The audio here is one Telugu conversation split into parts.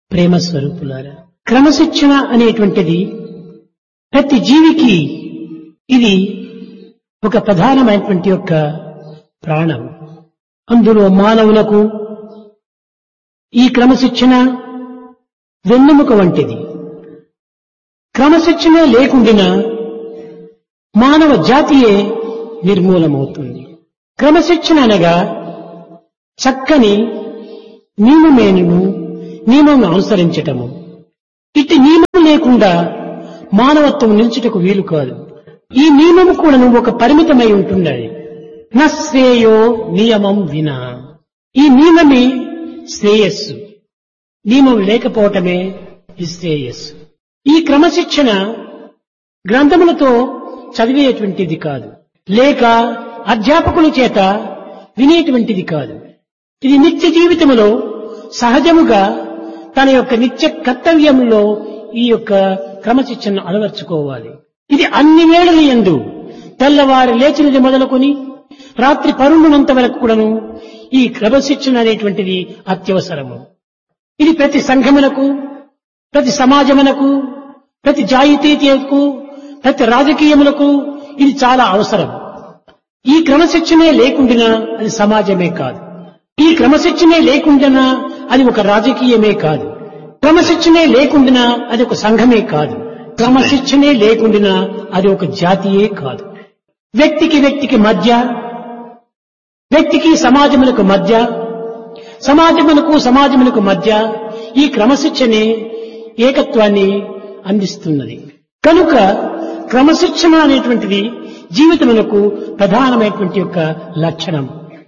ప్రేమ స్వరూపులారా క్రమశిక్షణ అనేటువంటిది ప్రతి జీవికి ఇది ఒక ప్రధానమైనటువంటి యొక్క ప్రాణం అందులో మానవులకు ఈ క్రమశిక్షణ వెన్నెముక వంటిది క్రమశిక్షణ లేకుండినా మానవ జాతియే నిర్మూలమవుతుంది క్రమశిక్షణ అనగా చక్కని నియమమేను నియమం అనుసరించటము ఇటు నియమం లేకుండా మానవత్వం నిల్చుటకు వీలు కాదు ఈ నియమం కూడా ఒక పరిమితమై ఉంటున్నది నశ్రేయో నియమం వినా ఈ నియమమే శ్రేయస్సు నియమం లేకపోవటమే నిశ్రేయస్సు ఈ క్రమశిక్షణ గ్రంథములతో చదివేటువంటిది కాదు లేక అధ్యాపకుల చేత వినేటువంటిది కాదు ఇది నిత్య జీవితంలో సహజముగా తన యొక్క నిత్య కర్తవ్యంలో ఈ యొక్క క్రమశిక్షణను అలవర్చుకోవాలి ఇది అన్ని వేళల ఎందు తెల్లవారి లేచినది మొదలుకొని రాత్రి పరుండునంత వరకు కూడాను ఈ క్రమశిక్షణ అనేటువంటిది అత్యవసరము ఇది ప్రతి సంఘమునకు ప్రతి సమాజమునకు ప్రతి జాయితీయకు ప్రతి రాజకీయములకు ఇది చాలా అవసరం ఈ క్రమశిక్షణే లేకుండినా అది సమాజమే కాదు ఈ క్రమశిక్షణే లేకుండినా అది ఒక రాజకీయమే కాదు క్రమశిక్షణే లేకుండినా అది ఒక సంఘమే కాదు క్రమశిక్షణే లేకుండినా అది ఒక జాతియే కాదు వ్యక్తికి వ్యక్తికి మధ్య వ్యక్తికి సమాజములకు మధ్య సమాజములకు సమాజములకు మధ్య ఈ క్రమశిక్షణే ఏకత్వాన్ని అందిస్తున్నది కనుక క్రమశిక్షణ అనేటువంటిది జీవితమునకు ప్రధానమైనటువంటి యొక్క లక్షణం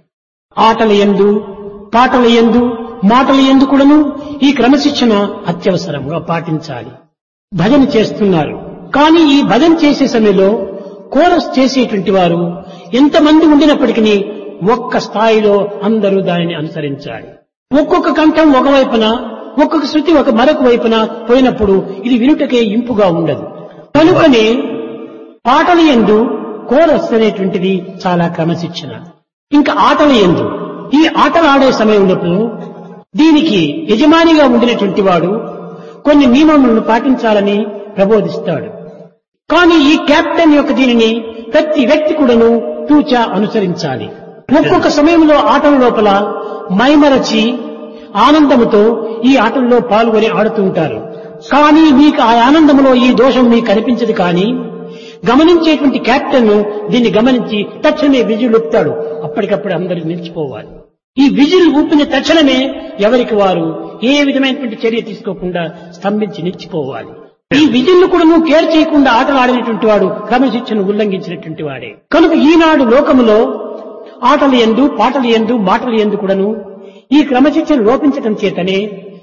ఆటల ఎందు పాటల ఎందు మాటల ఎందు కూడాను ఈ క్రమశిక్షణ అత్యవసరంగా పాటించాలి భజన చేస్తున్నారు కానీ ఈ భజన చేసే సమయంలో కోరస్ చేసేటువంటి వారు ఎంతమంది ఉండినప్పటికీ ఒక్క స్థాయిలో అందరూ దానిని అనుసరించాలి ఒక్కొక్క కంఠం ఒకవైపున ఒక్కొక్క శృతి ఒక మరొక వైపున పోయినప్పుడు ఇది వినుటకే ఇంపుగా ఉండదు కనుకనే పాటల ఎందు కోరస్ అనేటువంటిది చాలా క్రమశిక్షణ ఇంకా ఆటల ఎందు ఈ ఆటలు ఆడే సమయంలో దీనికి యజమానిగా ఉండినటువంటి వాడు కొన్ని నియమములను పాటించాలని ప్రబోధిస్తాడు కానీ ఈ కెప్టెన్ యొక్క దీనిని ప్రతి వ్యక్తి కూడాను తూచా అనుసరించాలి ఒక్కొక్క సమయంలో ఆటల లోపల మైమరచి ఆనందముతో ఈ ఆటల్లో పాల్గొని ఆడుతూ ఉంటారు కానీ మీకు ఆ ఆనందంలో ఈ దోషం మీకు కనిపించదు కానీ గమనించేటువంటి కెప్టెన్ దీన్ని గమనించి తక్షణమే విజులు ఊపుతాడు అప్పటికప్పుడు అందరూ నిలిచిపోవాలి ఈ విజిల్ ఊపిన తక్షణమే ఎవరికి వారు ఏ విధమైనటువంటి చర్య తీసుకోకుండా స్తంభించి నిలిచిపోవాలి ఈ విజిల్ను కూడా నువ్వు కేర్ చేయకుండా ఆటలు ఆడినటువంటి వాడు క్రమశిక్షను ఉల్లంఘించినటువంటి వాడే కనుక ఈనాడు లోకములో ఆటలు ఎందు పాటలు ఎందు మాటలు ఎందు కూడాను ఈ క్రమశిక్షణ లోపించటం చేతనే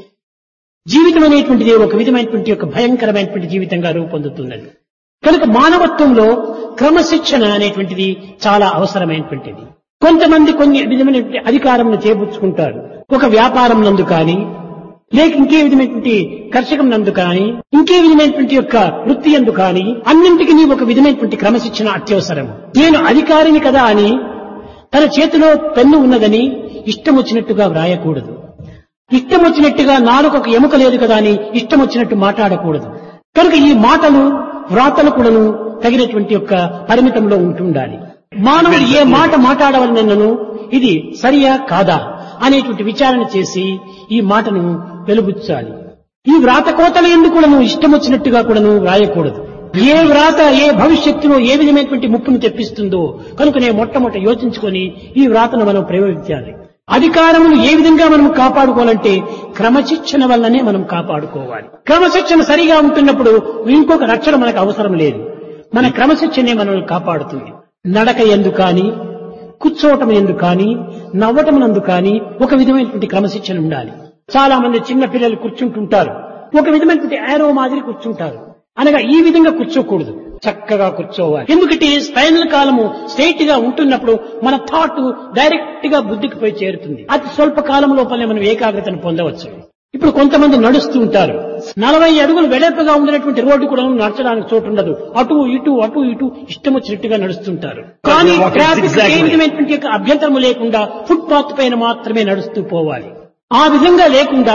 జీవితం అనేటువంటిది ఒక విధమైనటువంటి ఒక భయంకరమైనటువంటి జీవితంగా రూపొందుతున్నది కనుక మానవత్వంలో క్రమశిక్షణ అనేటువంటిది చాలా అవసరమైనటువంటిది కొంతమంది కొన్ని విధమైనటువంటి అధికారం చేపుచ్చుకుంటారు ఒక వ్యాపారం నందు కానీ లేక ఇంకే విధమైనటువంటి కర్షకం నందు కానీ ఇంకే విధమైనటువంటి యొక్క వృత్తి ఎందు కానీ అన్నింటికి ఒక విధమైనటువంటి క్రమశిక్షణ అత్యవసరం నేను అధికారిని కదా అని తన చేతిలో పెన్ను ఉన్నదని ఇష్టం వచ్చినట్టుగా వ్రాయకూడదు ఇష్టం వచ్చినట్టుగా నాలుగు ఒక ఎముక లేదు కదా అని ఇష్టం వచ్చినట్టు మాట్లాడకూడదు కనుక ఈ మాటలు వ్రాతలు కూడాను తగినటువంటి యొక్క పరిమితంలో ఉంటుండాలి మానవుడు ఏ మాట మాట్లాడవలనను ఇది సరియా కాదా అనేటువంటి విచారణ చేసి ఈ మాటను వెలుబుచ్చాలి ఈ వ్రాత కోతల ఎందుకు కూడాను ఇష్టం వచ్చినట్టుగా కూడాను వ్రాయకూడదు ఏ వ్రాత ఏ భవిష్యత్తులో ఏ విధమైనటువంటి ముప్పును తెప్పిస్తుందో కనుకనే మొట్టమొదట యోచించుకొని ఈ వ్రాతను మనం ప్రయోగించాలి అధికారమును ఏ విధంగా మనం కాపాడుకోవాలంటే క్రమశిక్షణ వల్లనే మనం కాపాడుకోవాలి క్రమశిక్షణ సరిగా ఉంటున్నప్పుడు ఇంకొక రక్షణ మనకు అవసరం లేదు మన క్రమశిక్షణే మనల్ని కాపాడుతుంది నడక ఎందు కానీ కూర్చోవటం ఎందు కానీ నవ్వటం నందు కానీ ఒక విధమైనటువంటి క్రమశిక్షణ ఉండాలి చాలా మంది చిన్న పిల్లలు కూర్చుంటుంటారు ఒక విధమైనటువంటి యారో మాదిరి కూర్చుంటారు అనగా ఈ విధంగా కూర్చోకూడదు చక్కగా కూర్చోవాలి ఎందుకంటే స్పైనల్ కాలము స్ట్రైట్ గా ఉంటున్నప్పుడు మన థాట్ డైరెక్ట్ గా బుద్ధికి పోయి చేరుతుంది అతి స్వల్ప కాలం లోపలనే మనం ఏకాగ్రతను పొందవచ్చు ఇప్పుడు కొంతమంది నడుస్తూ ఉంటారు నలభై అడుగులు వెడల్పుగా ఉండినటువంటి రోడ్డు కూడా నడచడానికి చోటు ఉండదు అటు ఇటు అటు ఇటు ఇష్టం వచ్చినట్టుగా నడుస్తుంటారు కానీ ట్రాఫిక్ ఏ విధమైనటువంటి యొక్క అభ్యంతరము లేకుండా ఫుట్ పాత్ పైన మాత్రమే నడుస్తూ పోవాలి ఆ విధంగా లేకుండా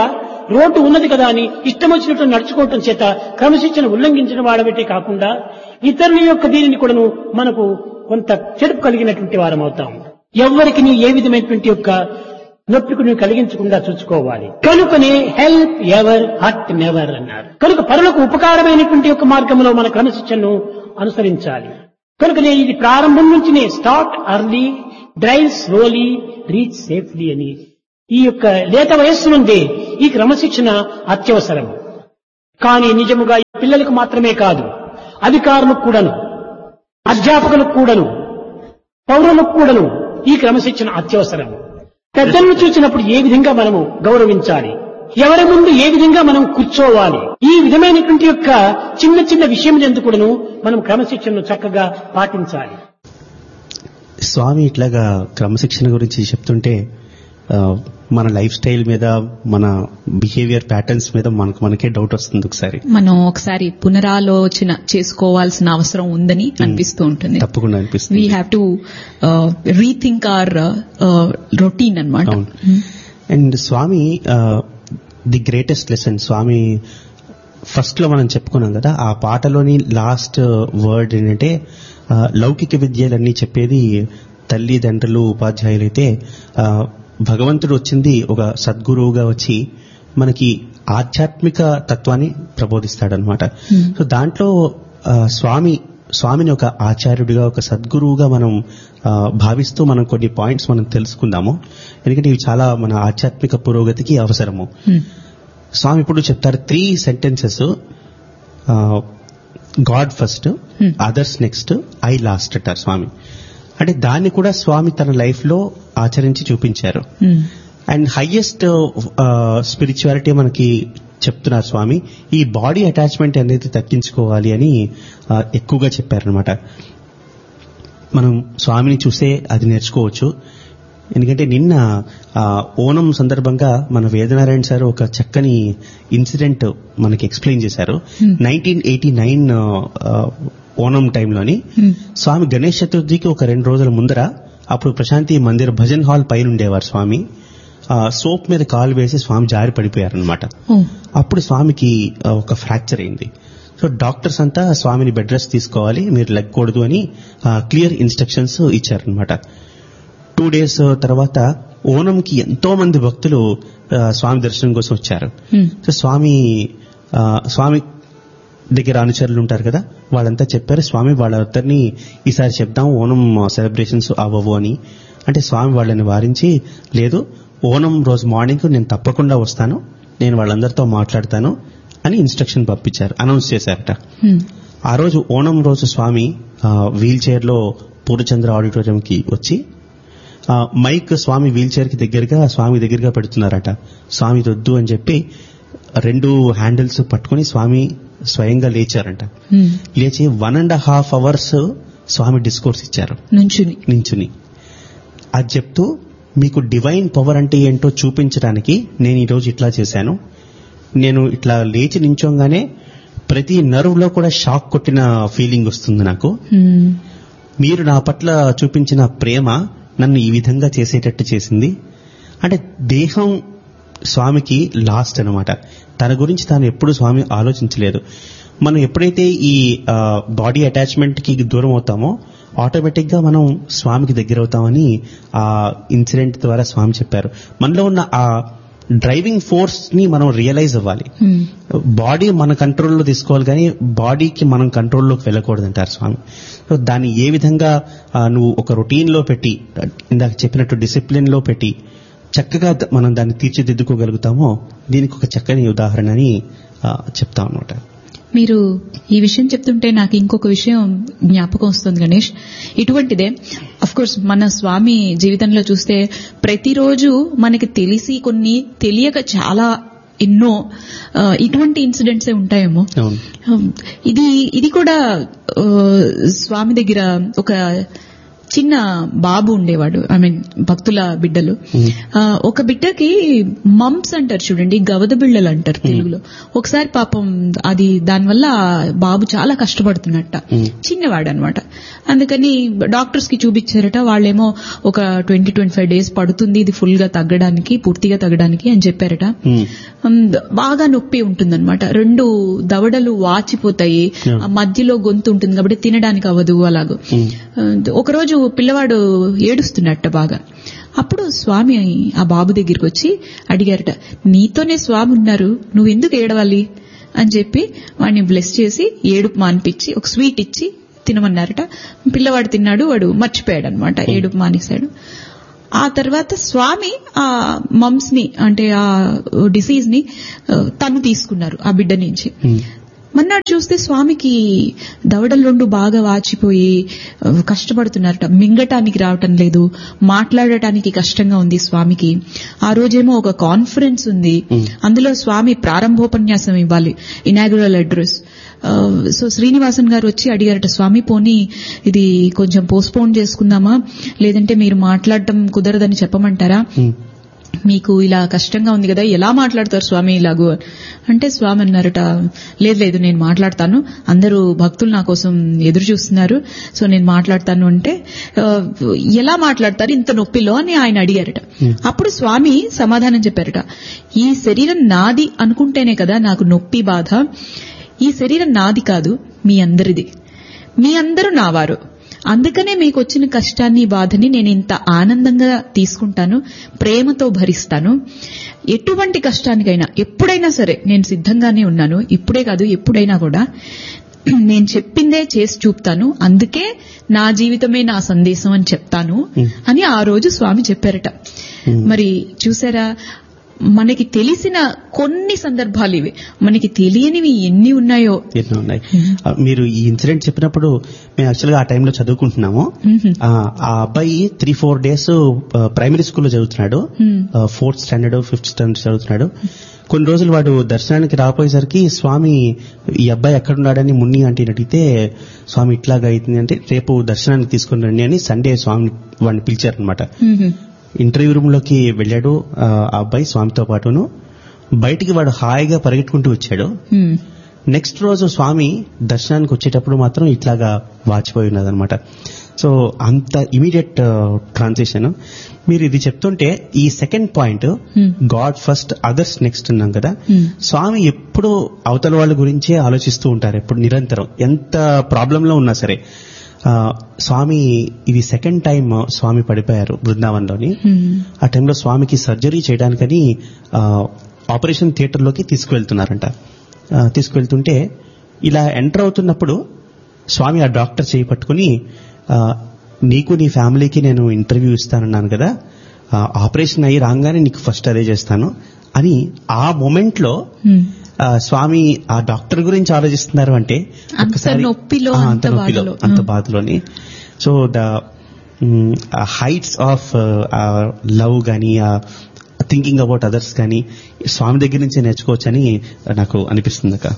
రోడ్డు ఉన్నది కదా అని ఇష్టం వచ్చినట్టు నడుచుకోవటం చేత క్రమశిక్షణ ఉల్లంఘించిన వాడబట్టే కాకుండా ఇతరుల యొక్క దీనిని కూడాను మనకు కొంత చెడుపు కలిగినటువంటి వారం అవుతాం ఎవరికి నీ ఏ విధమైనటువంటి యొక్క నొప్పికి నువ్వు కలిగించకుండా చూసుకోవాలి కనుకనే హెల్ప్ ఎవర్ హర్ట్ నెవర్ అన్నారు కనుక పరులకు ఉపకారమైనటువంటి యొక్క మార్గంలో మన క్రమశిక్షణను అనుసరించాలి కనుకనే ఇది ప్రారంభం నుంచినే start early drive slowly reach safely అని ఈ యొక్క లేత వయస్సు నుండి ఈ క్రమశిక్షణ అత్యవసరం కానీ నిజముగా ఈ పిల్లలకు మాత్రమే కాదు అధికారులకు కూడాను అధ్యాపకులకు కూడాను పౌరులకు కూడాను ఈ క్రమశిక్షణ అత్యవసరం పెద్దలను చూసినప్పుడు ఏ విధంగా మనము గౌరవించాలి ఎవరి ముందు ఏ విధంగా మనం కూర్చోవాలి ఈ విధమైనటువంటి యొక్క చిన్న చిన్న విషయం ఎందుకు కూడాను మనం క్రమశిక్షణను చక్కగా పాటించాలి స్వామి ఇట్లాగా క్రమశిక్షణ గురించి చెప్తుంటే ఆ, మన లైఫ్ స్టైల్ మీద మన బిహేవియర్ ప్యాటర్న్స్ మీద మనకు మనకే డౌట్ వస్తుంది ఒకసారి మనం ఒకసారి పునరాలోచన చేసుకోవాల్సిన అవసరం ఉందని అనిపిస్తూ ఉంటుంది తప్పకుండా వీ అనిపిస్తుంది have to rethink our routine అనమాట అవును and Swami the greatest lesson Swami first లో మనం చెప్పుకున్నాం కదా ఆ పాటలోని లాస్ట్ వర్డ్ ఏంటంటే ఆ, లౌకిక విద్యలన్నీ చెప్పేది తల్లిదండ్రులు ఉపాధ్యాయులు అయితే ఆ, భగవంతుడు వచ్చింది ఒక సద్గురువుగా వచ్చి మనకి ఆధ్యాత్మిక తత్వాన్ని ప్రబోధిస్తాడనమాట సో దాంట్లో ఆ, స్వామి స్వామిని ఒక ఆచార్యుడిగా ఒక సద్గురువుగా మనం ఆ, భావిస్తూ మనం కొన్ని పాయింట్స్ మనం తెలుసుకుందాము ఎందుకంటే ఇవి చాలా మన ఆధ్యాత్మిక పురోగతికి అవసరము స్వామి ఇప్పుడు చెప్తారు three sentences god first others next I last అంటారు స్వామి అంటే దాన్ని కూడా స్వామి తన లైఫ్ లో ఆచరించి చూపించారు అండ్ హైయెస్ట్ స్పిరిచువాలిటీ మనకి చెప్తున్నారు స్వామి ఈ బాడీ అటాచ్మెంట్ అనేది తగ్గించుకోవాలి అని ఆ, ఎక్కువగా చెప్పారనమాట మనం స్వామిని చూసే అది నేర్చుకోవచ్చు ఎందుకంటే నిన్న ఆ, ఓణం సందర్భంగా మన వేదనారాయణ సార్ ఒక చక్కని ఇన్సిడెంట్ మనకి ఎక్స్ప్లెయిన్ చేశారు నైన్టీన్ ఎయిటీ నైన్ ఓణం టైంలోని స్వామి గణేష్ చతుర్థికి ఒక రెండు రోజుల ముందర అప్పుడు ప్రశాంతి మందిర్ భజన్ హాల్ పైన ఉండేవారు స్వామి ఆ, సోప్ మీద కాలు వేసి స్వామి జారి పడిపోయారనమాట అప్పుడు స్వామికి ఆ, ఒక ఫ్రాక్చర్ అయింది సో డాక్టర్స్ అంతా స్వామిని బెడ్ రెస్ట్ తీసుకోవాలి మీరు లెక్కకూడదు అని క్లియర్ ఇన్స్ట్రక్షన్స్ ఇచ్చారనమాట టూ డేస్ తర్వాత ఓణంకి ఎంతో మంది భక్తులు ఆ, స్వామి దర్శనం కోసం వచ్చారు సో స్వామి ఆ, స్వామి దగ్గర అనుచరులు ఉంటారు కదా వాళ్ళంతా చెప్పారు స్వామి వాళ్ళందరినీ ఈసారి చెప్దాం ఓణం సెలబ్రేషన్స్ అవ్వవు అని అంటే స్వామి వాళ్ళని వారించి లేదు ఓణం రోజు మార్నింగ్ నేను తప్పకుండా వస్తాను నేను వాళ్ళందరితో మాట్లాడతాను అని ఇన్స్ట్రక్షన్ పంపించారు అనౌన్స్ చేశారట ఆ రోజు ఓణం రోజు స్వామి వీల్ చైర్ లో పూర్ణచంద్ర ఆడిటోరియంకి వచ్చి ఆ, మైక్ స్వామి వీల్ చైర్ కి దగ్గరగా స్వామి దగ్గరగా పెడుతున్నారట స్వామి వద్దు అని చెప్పి రెండు హ్యాండిల్స్ పట్టుకుని స్వామి స్వయంగా లేచారంట లేచి one and half hours Swami discourse ఇచ్చారు నుంచుని నించుని అది చెప్తూ మీకు డివైన్ పవర్ అంటే ఏంటో చూపించడానికి నేను ఈరోజు ఇట్లా చేశాను నేను ఇట్లా లేచి నించోగానే ప్రతి నర్వ్ లో కూడా షాక్ కొట్టిన ఫీలింగ్ వస్తుంది నాకు మీరు నా పట్ల చూపించిన ప్రేమ నన్ను ఈ విధంగా చేసేటట్టు చేసింది అంటే దేహం స్వామికి లాస్ట్ అన్నమాట తన గురించి తాను ఎప్పుడు స్వామి ఆలోచించలేదు మనం ఎప్పుడైతే ఈ బాడీ అటాచ్మెంట్ కి దూరం అవుతామో ఆటోమేటిక్ గా మనం స్వామికి దగ్గర అవుతామని ఆ ఇన్సిడెంట్ ద్వారా స్వామి చెప్పారు మనలో ఉన్న ఆ డ్రైవింగ్ ఫోర్స్ ని మనం రియలైజ్ అవ్వాలి బాడీ మన కంట్రోల్లో తీసుకోవాలి కానీ బాడీకి మనం కంట్రోల్లోకి వెళ్ళకూడదు అంటారు స్వామి సో దాన్ని ఏ విధంగా ఆ, నువ్వు ఒక రొటీన్ లో పెట్టి ఇందాక చెప్పినట్టు డిసిప్లిన్ లో పెట్టి చక్కగా ద- మనం దాన్ని తీర్చిదిద్దుకోగలుగుతామో దీనికి ఒక చక్కని ఉదాహరణ అని ఆ, చెప్తాం అనమాట మీరు ఈ విషయం చెప్తుంటే నాకు ఇంకొక విషయం జ్ఞాపకం వస్తుంది గణేష్ ఇటువంటిదే అఫ్ కోర్స్ మన స్వామి జీవితంలో చూస్తే ప్రతిరోజు మనకి తెలిసి కొన్ని తెలియక చాలా ఎన్నో ఆ, ఇటువంటి ఇన్సిడెంట్స్ ఉంటాయేమో అవును Um, ఇది ఇది కూడా ఆ, స్వామి దగ్గర ఒక చిన్న బాబు ఉండేవాడు ఐ మీన్ భక్తుల బిడ్డలు ఆ, ఒక బిడ్డకి మంప్స్ అంటారు చూడండి గవద బిళ్ళలు అంటారు తెలుగులో ఒకసారి పాపం అది దానివల్ల ఆ బాబు చాలా కష్టపడుతున్నట్ట చిన్నవాడు అనమాట అందుకని డాక్టర్స్ కి చూపించారట వాళ్ళేమో ఒక ట్వంటీ ట్వంటీ ఫైవ్ డేస్ పడుతుంది ఇది ఫుల్ గా తగ్గడానికి పూర్తిగా తగ్గడానికి అని చెప్పారట ఉమ్, బాగా నొప్పి ఉంటుందన్నమాట రెండు దవడలు వాచిపోతాయి ఆ మధ్యలో గొంతు ఉంటుంది కాబట్టి తినడానికి అవ్వదు అలాగూ ఒకరోజు పిల్లవాడు ఏడుస్తున్నట్ట బాగా అప్పుడు స్వామి ఆ బాబు దగ్గరికి వచ్చి అడిగారట నీతోనే స్వామి ఉన్నారు నువ్వెందుకు ఏడవాలి అని చెప్పి వాడిని బ్లెస్ చేసి ఏడుపు మానిపించి ఒక స్వీట్ ఇచ్చి తినమన్నారట పిల్లవాడు తిన్నాడు వాడు మర్చిపోయాడు అనమాట ఏడుపు మానేశాడు ఆ తర్వాత స్వామి ఆ మమ్స్ ని అంటే ఆ డిసీజ్ ని ఆ, తను తీసుకున్నారు ఆ బిడ్డ నుంచి మన్నాడు చూస్తే స్వామికి దవడలు రెండు బాగా వాచిపోయి ఆ, కష్టపడుతున్నారట మింగటానికి రావటం లేదు మాట్లాడటానికి కష్టంగా ఉంది స్వామికి ఆ రోజేమో ఒక కాన్ఫరెన్స్ ఉంది అందులో స్వామి ప్రారంభోపన్యాసం ఇవ్వాలి ఇనాగురల్ అడ్రస్ సో శ్రీనివాసన్ గారు వచ్చి అడిగారట స్వామి పోనీ ఇది కొంచెం పోస్ట్పోన్ చేసుకుందామా లేదంటే మీరు మాట్లాడటం కుదరదని చెప్పమంటారా మీకు ఇలా కష్టంగా ఉంది కదా ఎలా మాట్లాడతారు స్వామి ఇలాగూ అంటే స్వామి అన్నారట లేదు లేదు నేను మాట్లాడతాను అందరూ భక్తులు నా కోసం ఎదురు చూస్తున్నారు సో నేను మాట్లాడతాను అంటే "ఆ, ఎలా మాట్లాడతారు ఇంత నొప్పిలో అని ఆయన అడిగారట అప్పుడు స్వామి సమాధానం చెప్పారట ఈ శరీరం నాది అనుకుంటేనే కదా నాకు నొప్పి బాధ ఈ శరీరం నాది కాదు మీ అందరిది మీ అందరూ నావారు అందుకనే మీకు వచ్చిన కష్టాన్ని బాధని నేను ఇంత ఆనందంగా తీసుకుంటాను ప్రేమతో భరిస్తాను ఎటువంటి కష్టానికైనా ఎప్పుడైనా సరే నేను సిద్ధంగానే ఉన్నాను ఇప్పుడే కాదు ఎప్పుడైనా కూడా నేను చెప్పిందే చేసి చూపుతాను అందుకే నా జీవితమే నా సందేశం అని చెప్తాను అని ఆ రోజు స్వామి చెప్పారట మరి చూసారా మనకి తెలిసిన కొన్ని సందర్భాలు ఇవి మనకి తెలియనివి ఎన్ని ఉన్నాయో ఎన్నో ఉన్నాయి ఆ, మీరు ఈ ఇన్సిడెంట్ చెప్పినప్పుడు మేము యాక్చువల్గా ఆ టైంలో చదువుకుంటున్నాము ఆ ఆ అబ్బాయి త్రీ ఫోర్ డేస్ ప్రైమరీ స్కూల్లో చదువుతున్నాడు ఫోర్త్ స్టాండర్డ్ ఫిఫ్త్ స్టాండర్డ్ చదువుతున్నాడు కొన్ని రోజులు వాడు దర్శనానికి రాపోయేసరికి స్వామి ఈ అబ్బాయి ఎక్కడున్నాడని మున్ని అంటే అడిగితే స్వామి ఇట్లాగా అవుతుంది అంటే రేపు దర్శనానికి తీసుకుని రండి అని సండే స్వామి వాడిని పిలిచారనమాట ఇంటర్వ్యూ రూమ్ లోకి వెళ్ళాడు ఆ ఆ అబ్బాయి స్వామితో పాటును బయటికి వాడు హాయిగా పరిగెట్టుకుంటూ వచ్చాడు హ్మ్. నెక్స్ట్ రోజు స్వామి దర్శనానికి వచ్చేటప్పుడు మాత్రం ఇట్లాగా వాచిపోయి ఉన్నదనమాట సో అంత ఇమీడియట్ ట్రాన్సిషన్ మీరు ఇది చెప్తుంటే ఈ second point god first others next అన్నాం కదా స్వామి ఎప్పుడు అవతల వాళ్ళ గురించే ఆలోచిస్తూ ఉంటారు ఎప్పుడు నిరంతరం ఎంత ప్రాబ్లంలో ఉన్నా సరే ఆ, స్వామి ఇది సెకండ్ టైం స్వామి పడిపోయారు బృందావన్లోని ఆ టైంలో స్వామికి సర్జరీ చేయడానికని ఆ, ఆపరేషన్ థియేటర్లోకి తీసుకువెళ్తున్నారంట ఆ, తీసుకువెళ్తుంటే ఇలా ఎంటర్ అవుతున్నప్పుడు స్వామి ఆ డాక్టర్ చేయి పట్టుకుని ఆ, నీకు నీ ఫ్యామిలీకి నేను ఇంటర్వ్యూ ఇస్తానన్నాను కదా ఆ, ఆపరేషన్ అయ్యి రాగానే నీకు ఫస్ట్ అదే చేస్తాను అని ఆ మొమెంట్ లో హ్మ్. ఆ, స్వామి ఆ డాక్టర్ గురించి ఆలోచిస్తున్నారు అంటే అంత ఒక్కసారి- నొప్పిలో, ఆ, అంత నొప్పిలో బాధలో. అంత ఆ. బాధలోని so the heights of love గాని థింకింగ్ అబౌట్ అదర్స్ కానీ స్వామి దగ్గర నుంచే నేర్చుకోవచ్చని నాకు అనిపిస్తుంది అక్క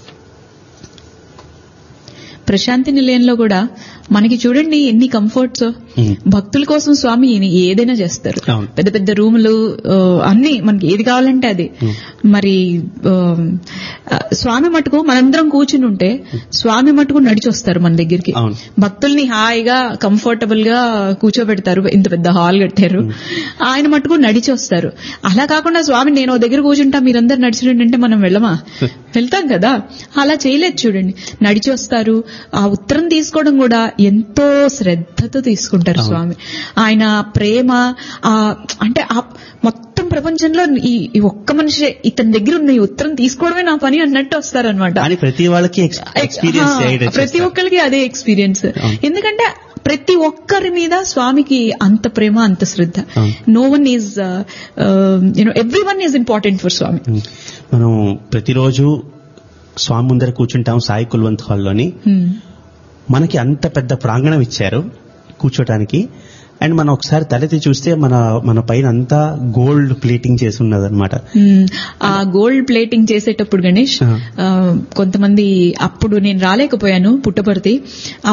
ప్రశాంతి నిలయంలో కూడా మనకి చూడండి ఎన్ని కంఫర్ట్స్ Hmm. భక్తుల కోసం స్వామి ఏదైనా చేస్తారు అవును. పెద్ద పెద్ద రూములు ఆ, అన్ని మనకి ఏది కావాలంటే అది మరి ఆ, ఆ, స్వామి మటుకు మనందరం కూర్చుని ఉంటే స్వామి మటుకు నడిచి వస్తారు మన దగ్గరికి అవును. భక్తుల్ని హాయిగా కంఫర్టబుల్ గా కూర్చోబెడతారు ఇంత పెద్ద హాల్ కట్టారు ఆయన మటుకు నడిచి వస్తారు అలా కాకుండా స్వామి నేను ఓ దగ్గర కూర్చుంటా మీరందరు నడిచిరండి అంటే మనం వెళ్ళమా వెళ్తాం కదా అలా చేయలేదు చూడండి నడిచి వస్తారు ఆ ఉత్తరం తీసుకోవడం కూడా ఎంతో శ్రద్ధతో తీసుకుంటారు స్వామి ఆయన ప్రేమ ఆ అంటే ఆ మొత్తం ప్రపంచంలో ఈ ఈ ఒక్క మనిషి ఇతని దగ్గర ఉన్న ఈ ఉత్తరం తీసుకోవడమే నా పని అన్నట్టు వస్తారనమాట కానీ ప్రతి వాళ్ళకి ఎక్స్పీరియన్స్ ఆ, ప్రతి ఒక్కరికి అదే ఎక్స్పీరియన్స్ ఎందుకంటే ప్రతి ఒక్కరి మీద స్వామికి అంత ప్రేమ అంత శ్రద్ధ అవును. No one is you know everyone is important for Swami మనం ప్రతిరోజు స్వామి ముందర కూర్చుంటాం సాయి కుల్వంత్ హాల్లోని Hmm. మనకి అంత పెద్ద ప్రాంగణం ఇచ్చారు కూర్చోటానికి అండ్ మనం ఒకసారి తలెత్తి చూస్తే మన మన పైన అంతా గోల్డ్ ప్లేటింగ్ చేసి ఉన్నదన్నమాట మ్మ్. ఆ గోల్డ్ ప్లేటింగ్ చేసేటప్పుడు గణేష్ ఆ. ఆ, కొంతమంది అప్పుడు నేను రాలేకపోయాను పుట్టపర్తి అప్-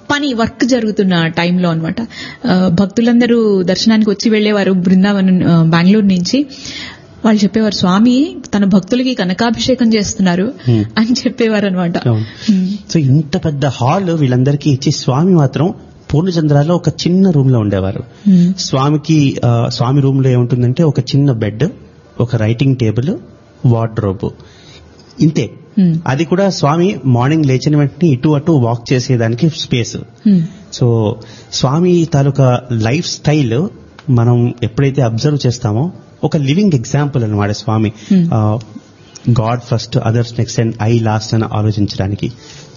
పని వర్క్ జరుగుతున్న టైంలో అనమాట భక్తులందరూ దర్శనానికి వచ్చి వెళ్లేవారు బృందావనం ఆ, బెంగళూరు నుంచి వాళ్ళు చెప్పేవారు స్వామి తన భక్తులకి కనకాభిషేకం చేస్తున్నారు అని చెప్పేవారు అనమాట అవును. సో ఇంత పెద్ద హాల్ వీళ్ళందరికీ ఇచ్చి స్వామి మాత్రం పూర్ణచంద్రాలో ఒక చిన్న రూమ్ లో ఉండేవారు స్వామికి ఆ, స్వామి రూమ్ లో ఏముంటుందంటే ఒక చిన్న బెడ్ ఒక రైటింగ్ టేబుల్ వార్డ్రోబ్ ఇంతే Hmm. అది కూడా స్వామి మార్నింగ్ లేచిన వెంటనే ఇటు అటు వాక్ చేసేదానికి స్పేస్ సో స్వామి తాలూకా లైఫ్ స్టైల్ మనం ఎప్పుడైతే అబ్జర్వ్ చేస్తామో ఒక లివింగ్ ఎగ్జాంపుల్ అనమాట Swami god first others next and I last అని ఆలోచించడానికి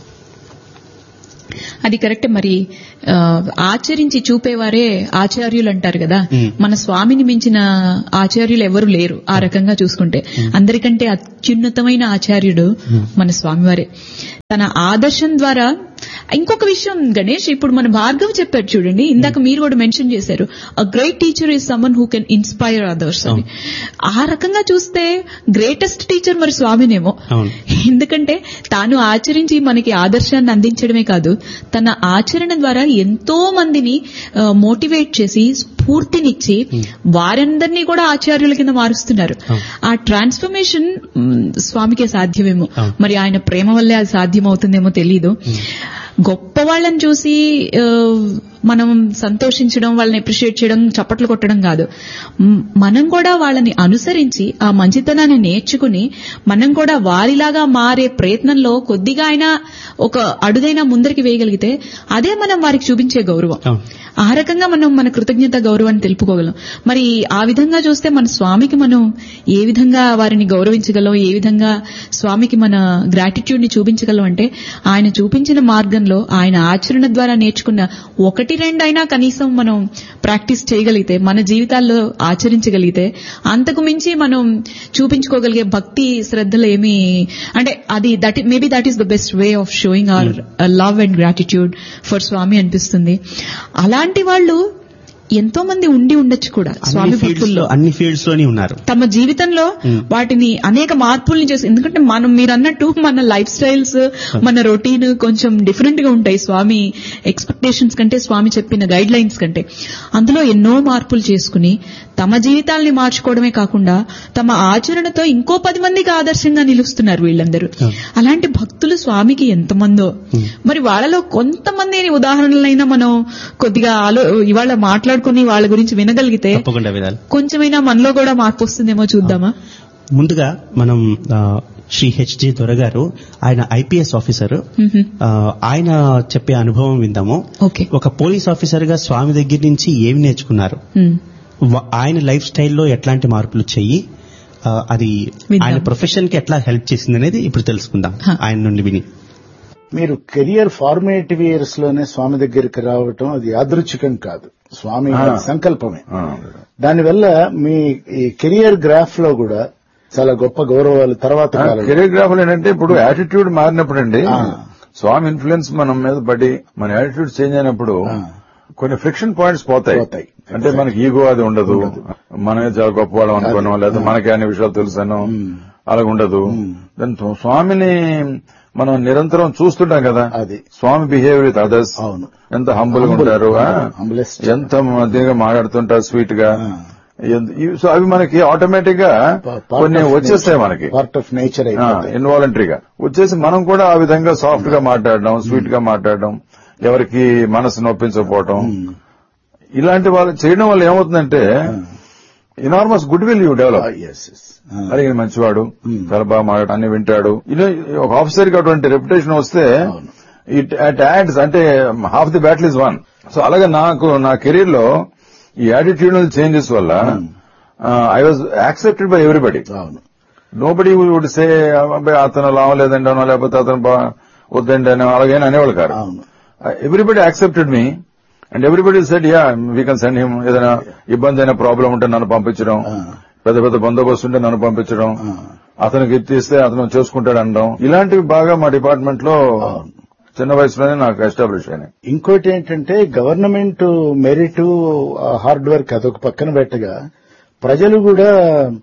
అది కరెక్ట్ మరి ఆ, ఆచరించి చూపేవారే ఆచార్యులు అంటారు కదా మ్మ్. మన స్వామిని మించిన ఆచార్యులు ఎవరు లేరు ఆ రకంగా చూసుకుంటే అందరికంటే అత్యున్నతమైన ఆచార్యుడు మన స్వామివారే తన ఆదర్శం ద్వారా ఇంకొక విషయం గణేష్ ఇప్పుడు మన భార్గవ్ చెప్పారు చూడండి ఇందాక మీరు కూడా మెన్షన్ చేశారు a great teacher is someone who can inspire others అని ఆ రకంగా చూస్తే గ్రేటెస్ట్ టీచర్ మరి స్వామినేమో అవును. ఎందుకంటే తాను ఆచరించి మనకి ఆదర్శాన్ని అందించడమే కాదు తన ఆచరణ ద్వారా ఎంతో మందిని మోటివేట్ చేసి స్ఫూర్తినిచ్చి వారందరినీ కూడా ఆచార్యుల కింద మారుస్తున్నారు ఆ ట్రాన్స్ఫర్మేషన్ స్వామికే సాధ్యమేమో అవును. మరి ఆయన ప్రేమ వల్లే అది సాధ్యమవుతుందేమో తెలీదు గొప్ప వాళ్ళని చూసి ఆ, మనం సంతోషించడం వాళ్ళని అప్రిషియేట్ చేయడం చప్పట్లు కొట్టడం కాదు మ్, మనం కూడా వాళ్ళని అనుసరించి ఆ మంచితనాన్ని నేర్చుకుని మనం కూడా వారిలాగా మారే ప్రయత్నంలో కొద్దిగా అయినా ఒక అడుగైనా ముందరికి వేయగలిగితే అదే మనం వారికి చూపించే గౌరవం అవును. ఆ రకంగా మనం మన కృతజ్ఞత గౌరవాన్ని తెలుపుకోగలం మరి ఆ విధంగా చూస్తే మన స్వామికి మనం ఏ విధంగా వారిని గౌరవించగలం ఏ విధంగా స్వామికి మన గ్రాటిట్యూడ్ ని చూపించగలం అంటే ఆయన చూపించిన మార్గంలో ఆయన ఆచరణ ద్వారా నేర్చుకున్న ఒకటి రెండైనా కనీసం మనం ప్రాక్టీస్ చేయగలిగితే మన జీవితాల్లో ఆచరించగలిగితే అంతకు మించి మనం చూపించుకోగలిగే భక్తి శ్రద్ధలు ఏమి అంటే అది that maybe that is the best way of showing our love and gratitude for Swami అనిపిస్తుంది అలాంటి వాళ్ళు ఎంతో మంది ఉండి ఉండొచ్చు కూడా స్వామి అన్ని ఫీల్డ్స్ భక్తుల్లో లో అన్ని ఫీల్డ్స్ లోనే ఉన్నారు తమ జీవితంలో వాటిని అనేక మార్పుల్ని చేసి ఎందుకంటే మనం మీరు అన్నట్టు మన లైఫ్ స్టైల్స్ మన రొటీన్ కొంచెం డిఫరెంట్ గా ఉంటాయి స్వామి ఎక్స్పెక్టేషన్స్ కంటే స్వామి చెప్పిన గైడ్ లైన్స్ కంటే అందులో ఎన్నో మార్పులు చేసుకుని తమ జీవితాల్ని మార్చుకోవడమే కాకుండా తమ ఆచరణతో ఇంకో పది మందికి ఆదర్శంగా నిలుస్తున్నారు వీళ్ళందరూ అలాంటి భక్తులు స్వామికి ఎంతమందో మరి వాళ్ళలో కొంతమంది ఉదాహరణలైనా మనం కొద్దిగా ఆలో ఇవాళ మాట్లాడుకుని వాళ్ళ గురించి వినగలిగితే తప్పకుండా విధాలు కొంచెమైనా మనలో కూడా మార్పు వస్తుందేమో చూద్దామా ముందుగా మనం ఆ, శ్రీ హెచ్జి దొరగారు ఆయన ఐపీఎస్ ఆఫీసర్ ఆ, ఆయన చెప్పే అనుభవం విందాము ఓకే ఒక పోలీస్ ఆఫీసర్ గా స్వామి దగ్గర నుంచి ఏమి నేర్చుకున్నారు ఉమ్. వ- ఆయన లైఫ్ స్టైల్లో ఎట్లాంటి మార్పులు చెయ్యి ఆ, అది విందాం. ఆయన ప్రొఫెషన్ కి ఎట్లా హెల్ప్ చేసింది అనేది ఇప్పుడు తెలుసుకుందాం హ. ఆయన నుండి విని మీరు కెరియర్ ఫార్మేటివ్ ఇయర్స్ లోనే స్వామి దగ్గరికి రావటం అది యాదృచ్ఛికం కాదు స్వామి గారి సంకల్పమే దానివల్ల మీ ఈ కెరియర్ గ్రాఫ్ లో కూడా చాలా గొప్ప గౌరవాలు తర్వాత కాలంలో కెలియోగ్రాఫర్ ఏంటంటే ఇప్పుడు యాటిట్యూడ్ మారినప్పుడు అండి ఆ. స్వామి ఇన్ఫ్లుయెన్స్ మనం మీద పడి మన యాటిట్యూడ్ చేంజ్ అయినప్పుడు ఆ. కొన్ని ఫ్రిక్షన్ పాయింట్స్ పోతాయి పోతాయి. అంటే మనకి ఈగో అది ఉండదు మనమే చాలా గొప్ప వాళ్ళం అనుకున్నాం లేదా మనకి అన్ని విషయాలు తెలుసాను అలాగ ఉండదు దాని స్వామిని మనం నిరంతరం చూస్తుంటాం కదా అది. స్వామి బిహేవియర్ విత్ అదర్స్ అవును. ఎంత హంబుల్ గా Humble. ఉంటారు ఆ? Humblest. ఎంత దీనిగా మాట్లాడుతుంటారు స్వీట్ గా ఆ. ఎంత- ఇవి- సో అవి మనకి ఆటోమేటిక్ గా కొన్ని వచ్చేస్తాయి మనకి పార్ట్ ఆఫ్ నేచర్ అయిపోతాయి ఇన్వాలంటరీగా వచ్చేసి మనం కూడా ఆ విధంగా సాఫ్ట్ గా మాట్లాడడం స్వీట్ గా మాట్లాడడం ఎవరికి మనసు నొప్పించకపోవటం ఇలాంటి వాళ్ళు చేయడం వల్ల ఏమవుతుందంటే enormous good will you develop yes yes అరే ఈయన మంచివాడు చాలా బాగా మాట్లాడు అన్ని వింటాడు ఇలా ఒక ఆఫీసర్ కి అటువంటి రెప్యుటేషన్ వస్తే అవును. ఇట్ అట్ యాడ్స్ అంటే half the battle is won so అలాగే నాకు నా కెరీర్ లో ఈ యాటిట్యూడల్ చేంజెస్ వల్ల I was accepted by everybody అవును నో బడీ వుడ్ సే అబ్బాయి అతను లావలేదండి అనో లేకపోతే అతను బా- వద్దండి అని అలాగేం అనేవాళ్ళు కాదు అవును. Everybody accepted me and everybody said yeah we can send him ఏదైనా ఇబ్బంది అయిన ప్రాబ్లం ఉంటే నన్ను పంపించడం పెద్ద పెద్ద బందోబస్తు ఉంటే నన్ను పంపించడం అతనికి ఇస్తే అతను చేసుకుంటాడు అనడం ఇలాంటివి బాగా మా డిపార్ట్మెంట్ లో చిన్న వయసులోనే నాకు ఎస్టాబ్లిష్ అయినాయి ఇంకోటి ఏంటంటే గవర్నమెంట్ మెరిట్ హార్డ్ వర్క్ అదొక పక్కన పెట్టగా ప్రజలు కూడా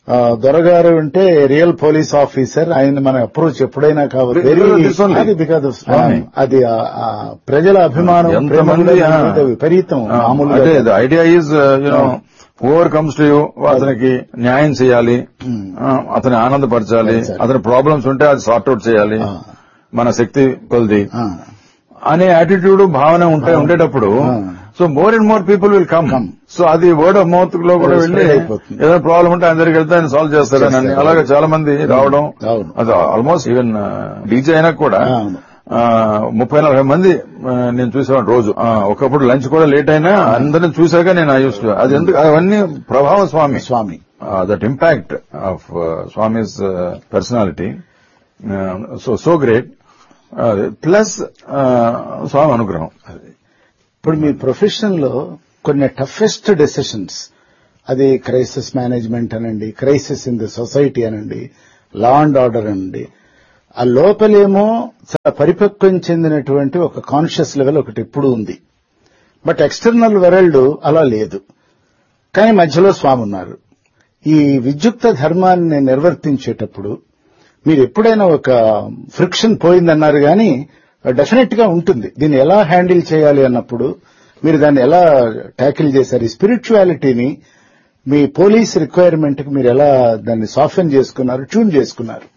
ఆ, దొరగారు అంటే రియల్ పోలీస్ ఆఫీసర్ ఆయన మన అప్రోచ్ ఎప్పుడైనా కావచ్చు Because of this only. అది బికాస్ ఆఫ్ స్వామి. అది ఆ- ఆ ప్రజల అభిమానం ఎంతమంది ప్రేమ ఆ, మీద విపరీతం ఆ, మామూలుగా అంటే the idea is you know whoever comes to you అతనికి న్యాయం చేయాలి ఆ, అతని ఆనందపరచాలి పరచాలి. అతని ప్రాబ్లమ్స్ ఉంటే అది సార్ట్ అవుట్ చేయాలి ఆ. మన శక్తి కొద్ది ఆ, అనే యాటిట్యూడ్ భావన ఉంటే ఉండేటప్పుడు ఆ. So more and more people will come Come. So అది వర్డ్ ఆఫ్ మౌత్ లో కూడా Spread వెళ్ళి అయిపోతుంది. ఏదైనా ప్రాబ్లం ఉంటే ఆయన దగ్గరికి వెళ్తే ఆయన సాల్వ్ చేస్తారని చేస్తారు. అలాగే చాలా మంది రావడం అవును. అది ఆల్మోస్ట్ ఈవెన్ డీజే అయినా కూడా అవును. ఆ, ముప్పై నలభై మంది ఆ, నేను చూసేవాడు రోజు ఆ, ఒకప్పుడు లంచ్ కూడా లేట్ అయినా అందరిని చూశాక నేను యూస్ అది ఎందుకు అవన్నీ ప్రభావ Swami Swami that impact of Swami's personality so so great plus Swami అనుగ్రహం ఇప్పుడు మీ ప్రొఫెషన్ లో కొన్ని టఫెస్ట్ డెసిషన్స్ అది క్రైసిస్ మేనేజ్మెంట్ అనండి క్రైసిస్ ఇన్ ది సొసైటీ అనండి లా అండ్ ఆర్డర్ అనండి ఆ లోపలేమో చాలా పరిపక్వం చెందినటువంటి ఒక కాన్షియస్ లెవెల్ ఒకటి ఎప్పుడు ఉంది బట్ ఎక్స్టర్నల్ వరల్డ్ అలా లేదు కానీ మధ్యలో స్వామి ఉన్నారు ఈ విద్యుక్త ధర్మాన్ని నిర్వర్తించేటప్పుడు మీరు ఎప్పుడైనా ఒక ఫ్రిక్షన్ పోయిందన్నారు కానీ డెఫినెట్ గా ఉంటుంది దీన్ని ఎలా హ్యాండిల్ చేయాలి అన్నప్పుడు మీరు దాన్ని ఎలా ట్యాకిల్ చేశారు ఈ స్పిరిచువాలిటీని మీ పోలీస్ రిక్వైర్మెంట్ కి మీరు ఎలా దాన్ని సాఫెన్ చేసుకున్నారు ట్యూన్ చేసుకున్నారు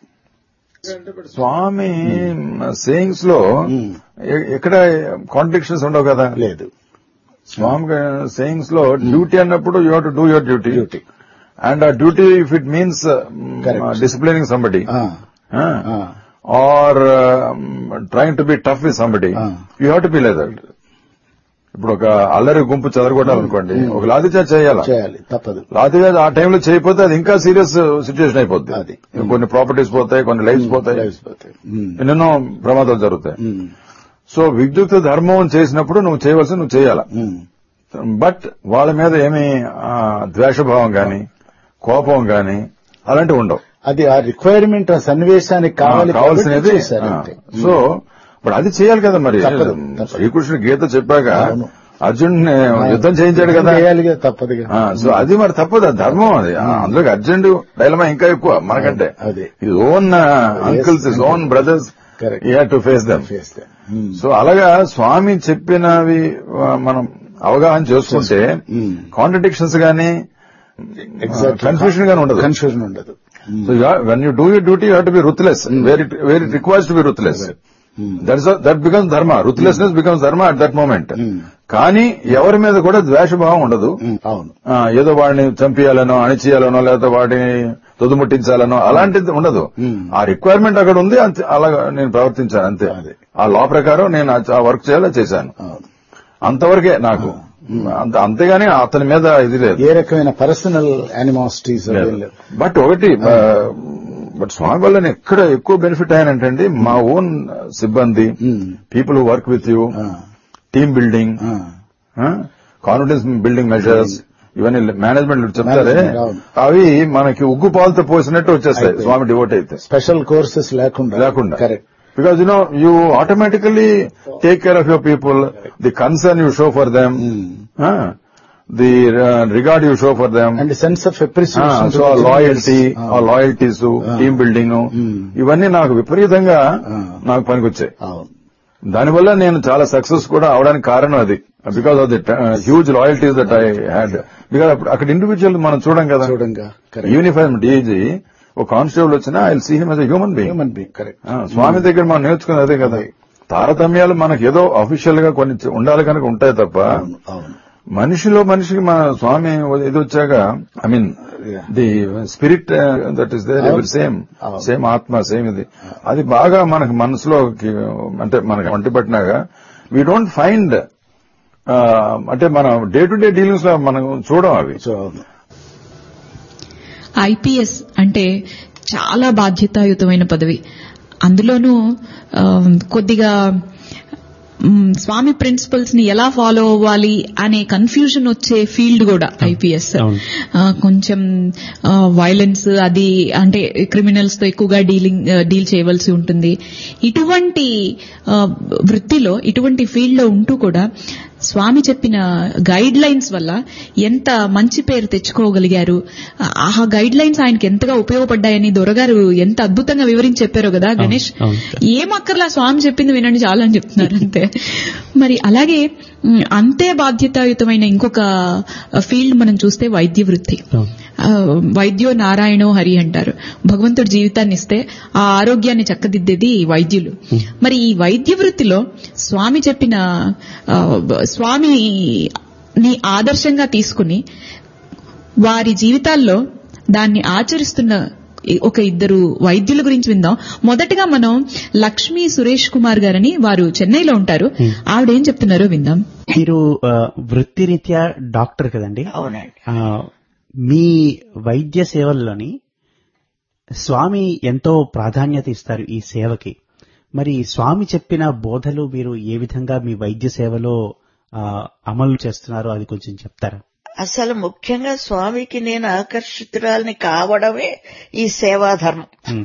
స్వామి సేయింగ్స్ లో Hmm. ఎ- ఎక్కడ కాంట్రడిక్షన్స్ ఉండవు కదా లేదు స్వామి సేయింగ్స్ లో డ్యూటీ అన్నప్పుడు you have to do your duty Duty. And ఆ duty if it means Correct. Disciplining somebody ఆ, ఆ, or trying to be tough with somebody Ah. You have to be leather ఇప్పుడు ఒక అల్లరి గుంపు చెదరగొట్టాలనుకోండి ఒక లాఠీ చార్జ్ చేయాలా చేయాలి తప్పదు లాఠీ చార్జ్ ఆ టైంలో చేయకపోతే అది ఇంకా సీరియస్ సిచ్యువేషన్ అయిపోద్ది అది. కొన్ని ప్రాపర్టీస్ పోతాయి కొన్ని లైఫ్స్ పోతాయి Lives పోతాయి. ఉమ్, ఎన్నెన్నో ప్రమాదాలు జరుగుతాయి ఉమ్, సో విద్యుత్ ధర్మం చేసినప్పుడు నువ్వు చేయవలసి నువ్వు చేయాలా ఉమ్, బట్ వాళ్ళ మీద ఏమీ ఆ, ద్వేషభావం గాని కోపం గాని అలాంటివి ఉండవు అది ఆ రిక్వైర్మెంట్ ఆ సన్నివేశానికి కావాలి కాబట్టి కావాల్సినది చేశారు ఆ, అంతే. సో ఇప్పుడు అది చేయాలి కదా మరి తప్పదు, తప్పదు. శ్రీకృష్ణుడు గీత చెప్పాక అవును. అర్జున్ యుద్ధం చేయించాడు కదా చేయాలిగా తప్పదుగా ఆ, సో అది మరి తప్పదు అది ధర్మం అది ఆ, అందులోకి అర్జెంట్ డైలమా ఇంకా ఎక్కువ మనకంటే అదే. His own uncles his own brothers Correct. ఈ to face them Face them. Um, so అలాగా స్వామి చెప్పినవి ఆ, మనం అవగాహన చేసుకుంటే Hmm. కాంట్రడిక్షన్స్ గానీ Exactly. కన్ఫ్యూషన్ గానీ ఉండదు కన్ఫ్యూజన్ ఉండదు so when you do you duty you to be ruthless where it where it requires to be ruthless that that becomes dharma ruthlessness becomes dharma at that moment కానీ ఎవరి మీద కూడా ద్వేషభావం ఉండదు ఉమ్, అవును ఆ, ఏదో వాడిని చంపేయాలనో అణిచేయాలనో లేకపోతే వాడిని తుదుముట్టించాలనో అలాంటిది ఉండదు Hmm. ఆ రిక్వైర్మెంట్ అక్కడ ఉంది అంతే అలా నేను ప్రవర్తించాను అంతే అదే. ఆ లా ప్రకారం నేను ఆ- ఆ వర్క్ చేయాలో చేశాను అవును అంతవరకే నాకు అంత అంతేగాని అతని మీద ఇది లేదు ఏ రకమైన పర్సనల్ యానిమాసిటీస్ బట్ ఒకటి బట్ స్వామి వల్ల నేను ఎక్కడ ఎక్కువ బెనిఫిట్ అయ్యానంటే మా ఓన్ సిబ్బంది people who work with you team building confidence building measures ఇవన్నీ మేనేజ్మెంట్ చెప్తారే Management, అవును. అవి మనకి ఉగ్గు పాలతో పోసినట్టు వచ్చేస్తాయి అయిపోయి. స్వామి డివోట్ అయితే స్పెషల్ కోర్సెస్ లేకుండా లేకుండా correct because you know you automatically take care of your people the concern you show for them the regard you show for them and sense of appreciation so loyalty ఆ లాయల్టీస్ టీమ్ బిల్డింగ్ ఇవన్నీ నాకు విపరీతంగా నాకు పనికొచ్చాయి అవును దానివల్ల నేను చాలా సక్సెస్ కూడా అవడానికి కారణం అది because of the huge loyalties that I had because అక్కడ ఇండివిజువల్ మనం చూడం కదా చూడంగా కరెక్ట్ యూనిఫామ్ డీజీ ఒక కానిస్టేబుల్ వచ్చినా I see him as human being human being correct Swami దగ్గర మనం నేర్చుకున్నది అదే కదా తారతమ్యాలు మనకి ఏదో అఫీషియల్ గా కొన్ని ఉండాలి కనుక ఉంటాయి తప్ప అవును అవును మనిషిలో మనిషికి మన స్వామి ఇది వచ్చాక I mean Yeah. The spirit that is there ఎవరి సేమ్ అవును. సేమ్ ఆత్మ సేమ్ ఇది అది బాగా మనకు మనసులో అంటే మనకి వంటి పట్టినాక వీ డోంట్ ఫైండ్ అంటే మన డే టు డే డీలింగ్స్ లో మనం చూడం అవి సో అవును ఐపీఎస్ అంటే చాలా బాధ్యతాయుతమైన పదవి అందులోనూ ఆ, కొద్దిగా మ్, స్వామి ప్రిన్సిపల్స్ ని ఎలా ఫాలో అవ్వాలి అనే కన్ఫ్యూజన్ వచ్చే ఫీల్డ్ కూడా ఐపీఎస్ అవును. కొంచెం వైలెన్స్ అది అంటే క్రిమినల్స్ తో ఎక్కువగా డీలింగ్ డీల్ చేయవలసి ఉంటుంది ఇటువంటి ఆ, వృత్తిలో ఇటువంటి ఫీల్డ్ లో ఉంటూ కూడా స్వామి చెప్పిన గైడ్ లైన్స్ వల్ల ఎంత మంచి పేరు తెచ్చుకోగలిగారు ఆ గైడ్ లైన్స్ ఆయనకి ఎంతగా ఉపయోగపడ్డాయని దొరగారు ఎంత అద్భుతంగా వివరించి చెప్పారో కదా గణేష్ అవును. ఏం అక్కర్లా స్వామి చెప్పింది వినండి చాలా అని చెప్తున్నారు అంతే మరి అలాగే ఉమ్, అంతే బాధ్యతాయుతమైన ఇంకొక ఫీల్డ్ మనం చూస్తే వైద్య వృత్తి అవును. ఆ, వైద్యో నారాయణో హరి అంటారు భగవంతుడి జీవితాన్ని ఇస్తే ఆ ఆరోగ్యాన్ని చక్కదిద్దేది వైద్యులు మరి ఈ వైద్య వృత్తిలో స్వామి చెప్పిన ఆ, స్వామిని ఆదర్శంగా తీసుకుని వారి జీవితాల్లో దాన్ని ఆచరిస్తున్న ఒక ఇద్దరు వైద్యుల గురించి విందాం మొదటగా మనం లక్ష్మీ సురేష్ కుమార్ గారని వారు చెన్నైలో ఉంటారు ఆవిడేం చెప్తున్నారో విందాం మీరు ఆ, వృత్తిరీత్యా డాక్టర్ కదండి అవునండి ఆ, మీ వైద్య సేవల్లోని స్వామి ఎంతో ప్రాధాన్యత ఇస్తారు ఈ సేవకి మరి స్వామి చెప్పిన బోధలు మీరు ఏ విధంగా మీ వైద్య సేవలో ఆ, అమలు చేస్తున్నారో అది కొంచెం చెప్తారా అసలు ముఖ్యంగా స్వామికి నేను ఆకర్షితురాల్ని కావడమే ఈ సేవాధర్మం ఉమ్,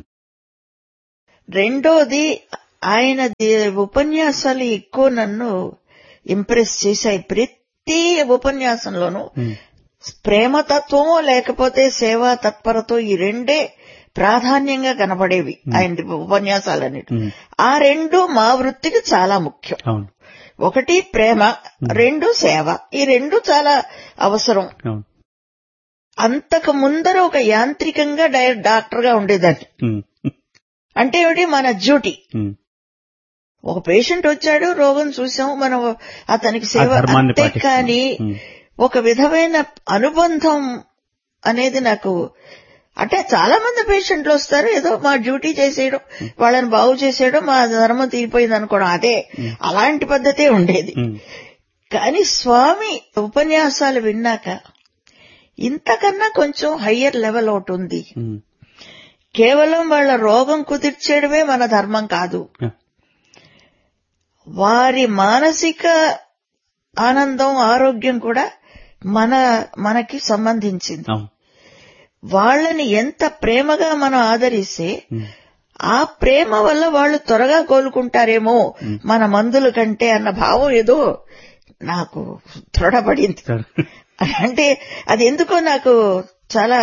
రెండోది ఆయన ది- ఉపన్యాసాలు ఎక్కువ నన్ను ఇంప్రెస్ చేశాయి ప్రతి ఉపన్యాసంలోనూ ఉమ్, ప్రేమతత్వం లేకపోతే సేవా తత్పరతో ఈ రెండే ప్రాధాన్యంగా కనబడేవి ఆయన ఉపన్యాసాలన్నిటి ఉమ్, ఆ రెండు మా వృత్తికి చాలా ముఖ్యం అవును ఒకటి ప్రేమ రెండు సేవ ఈ రెండు చాలా అవసరం అవును అంతకు ముందర ఒక యాంత్రికంగా డై- డాక్టర్ గా ఉండేదాన్ని ఉమ్, అంటే ఏమిటి మన డ్యూటీ ఉమ్, ఒక పేషెంట్ వచ్చాడు రోగం చూసాం మనం అతనికి సేవ ఆ ధర్మాన్ని అంతే పాటిస్తున్నాం. కానీ ఉమ్. ఒక విధమైన అనుబంధం అనేది నాకు అంటే చాలా మంది పేషెంట్లు వస్తారు ఏదో మా డ్యూటీ చేసేయడం వాళ్ళని బాగు చేసేయడం మా ధర్మం తీరిపోయింది అనుకోవడం అదే అలాంటి పద్ధతే ఉండేది ఉమ్, కానీ స్వామి ఉపన్యాసాలు విన్నాక ఇంతకన్నా కొంచెం హయ్యర్ లెవెల్ ఒకటి ఉంది ఉమ్, కేవలం వాళ్ళ రోగం కుదిర్చేయడమే మన ధర్మం కాదు ఆ, వారి మానసిక ఆనందం ఆరోగ్యం కూడా మన మనకి సంబంధించింది అవును వాళ్ళని ఎంత ప్రేమగా మనం ఆదరిస్తే ఉమ్, ఆ ప్రేమ వల్ల వాళ్ళు త్వరగా కోలుకుంటారేమో మన మందుల కంటే అన్న భావం ఏదో నాకు దృఢపడింది అంటే అది ఎందుకో నాకు చాలా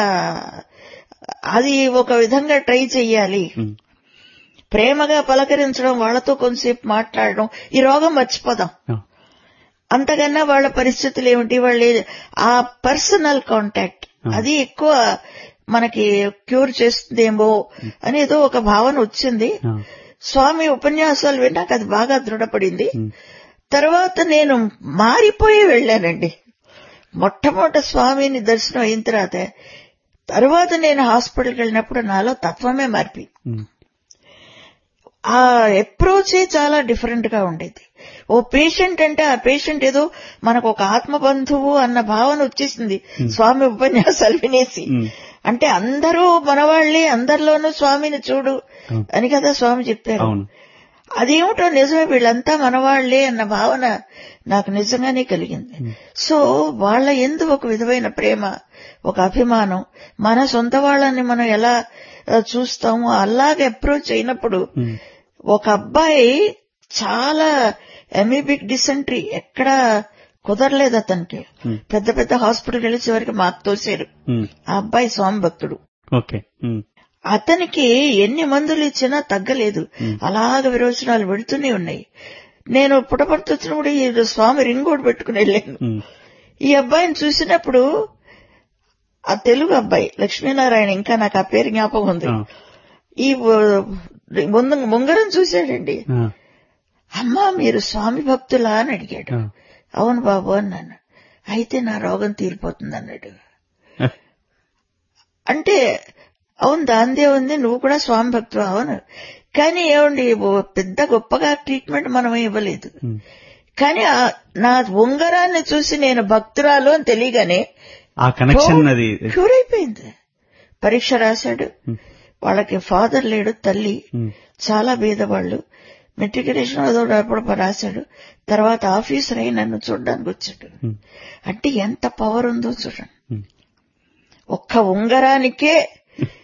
అది ఒక విధంగా ట్రై చెయ్యాలి ఉమ్, ప్రేమగా పలకరించడం వాళ్ళతో కొంతసేపు మాట్లాడడం ఈ రోగం మర్చిపోదాం ఆ, అంతకన్నా వాళ్ళ పరిస్థితులు ఏమిటి వాళ్ళు ఏ- ఆ పర్సనల్ కాంటాక్ట్ అది ఎక్కువ మనకి క్యూర్ చేస్తుందేమో అనేదో ఒక భావన వచ్చింది ఆ, స్వామి ఉపన్యాసాలు విన్నాక అది బాగా దృఢపడింది తర్వాత నేను మారిపోయి వెళ్ళానండి మొట్టమొదట స్వామిని దర్శనం అయిన తర్వాత తర్వాత నేను హాస్పిటల్కి వెళ్ళినప్పుడు నాలో తత్వమే మారిపోయింది ఉమ్, ఆ అప్రోచే చాలా డిఫరెంట్ గా ఉండేది ఓ పేషెంట్ అంటే ఆ పేషెంట్ ఏదో మనకు ఒక ఆత్మ బంధువు అన్న భావన వచ్చేసింది స్వామి ఉపన్యాసాలు వినేసి ఉమ్, అంటే అందరూ మనవాళ్లే అందరిలోనూ స్వామిని చూడు అవును. అని కదా స్వామి చెప్పారు అవును అదేమిటో నిజమే వీళ్ళంతా మనవాళ్లే అన్న భావన నాకు నిజంగానే కలిగింది సో వాళ్ళ ఎందు ఒక విధమైన ప్రేమ ఒక అభిమానం మన సొంత వాళ్ళని మనం ఎలా ఆ, చూస్తామో అలాగే అప్రోచ్ అయినప్పుడు ఉమ్, ఒక అబ్బాయి చాలా ఎమీబిక్ డిసెంట్రీ ఎక్కడా కుదరలేదు అతనికి పెద్ద పెద్ద హాస్పిటల్కి వెళ్ళి చివరికి మాకు తోసారు ఉమ్, ఆ అబ్బాయి స్వామి భక్తుడు ఓకే ఉమ్, అతనికి ఎన్ని మందులు ఇచ్చినా తగ్గలేదు అలాగ విరోచనాలు పెడుతూనే ఉన్నాయి నేను పుటపర్తి వచ్చినప్పుడు ఈ స్వామి రింగ్ కూడా పెట్టుకుని వెళ్ళాను ఉమ్, ఈ అబ్బాయిని చూసినప్పుడు ఆ తెలుగు అబ్బాయి లక్ష్మీనారాయణ ఇంకా నాకు ఆ పేరు జ్ఞాపకం ఉంది ఆ, ఈ వ- ముందు ముంగరం చూశాడండి ఆ, అమ్మా మీరు స్వామి భక్తులా అని అడిగాడు ఆ. అవును బాబు అన్నాను అయితే నా రోగం తీరిపోతుంది అన్నాడు అంటే అవును దాందే ఉంది నువ్వు కూడా స్వామి భక్తులు అవును కానీ ఏమండి ఓ పెద్ద గొప్పగా ట్రీట్మెంట్ మనం ఇవ్వలేదు ఉమ్, కానీ ఆ- నా ఉంగరాన్ని చూసి నేను భక్తురాలు అని తెలియగానే ఆ కనెక్షన్ అది క్యూర్ అయిపోయింది పరీక్ష రాశాడు వాళ్ళకి ఫాదర్ లేడు తల్లి ఉమ్, చాలా బీదవాళ్ళు మెట్రికులేషన్ ఏదో ఎప్పుడు రాశాడు తర్వాత ఆఫీసర్ అయి నన్ను చూడడానికి వచ్చాడు ఉమ్, అంటే ఎంత పవర్ ఉందో చూడండి ఉమ్, ఒక్క ఉంగరానికే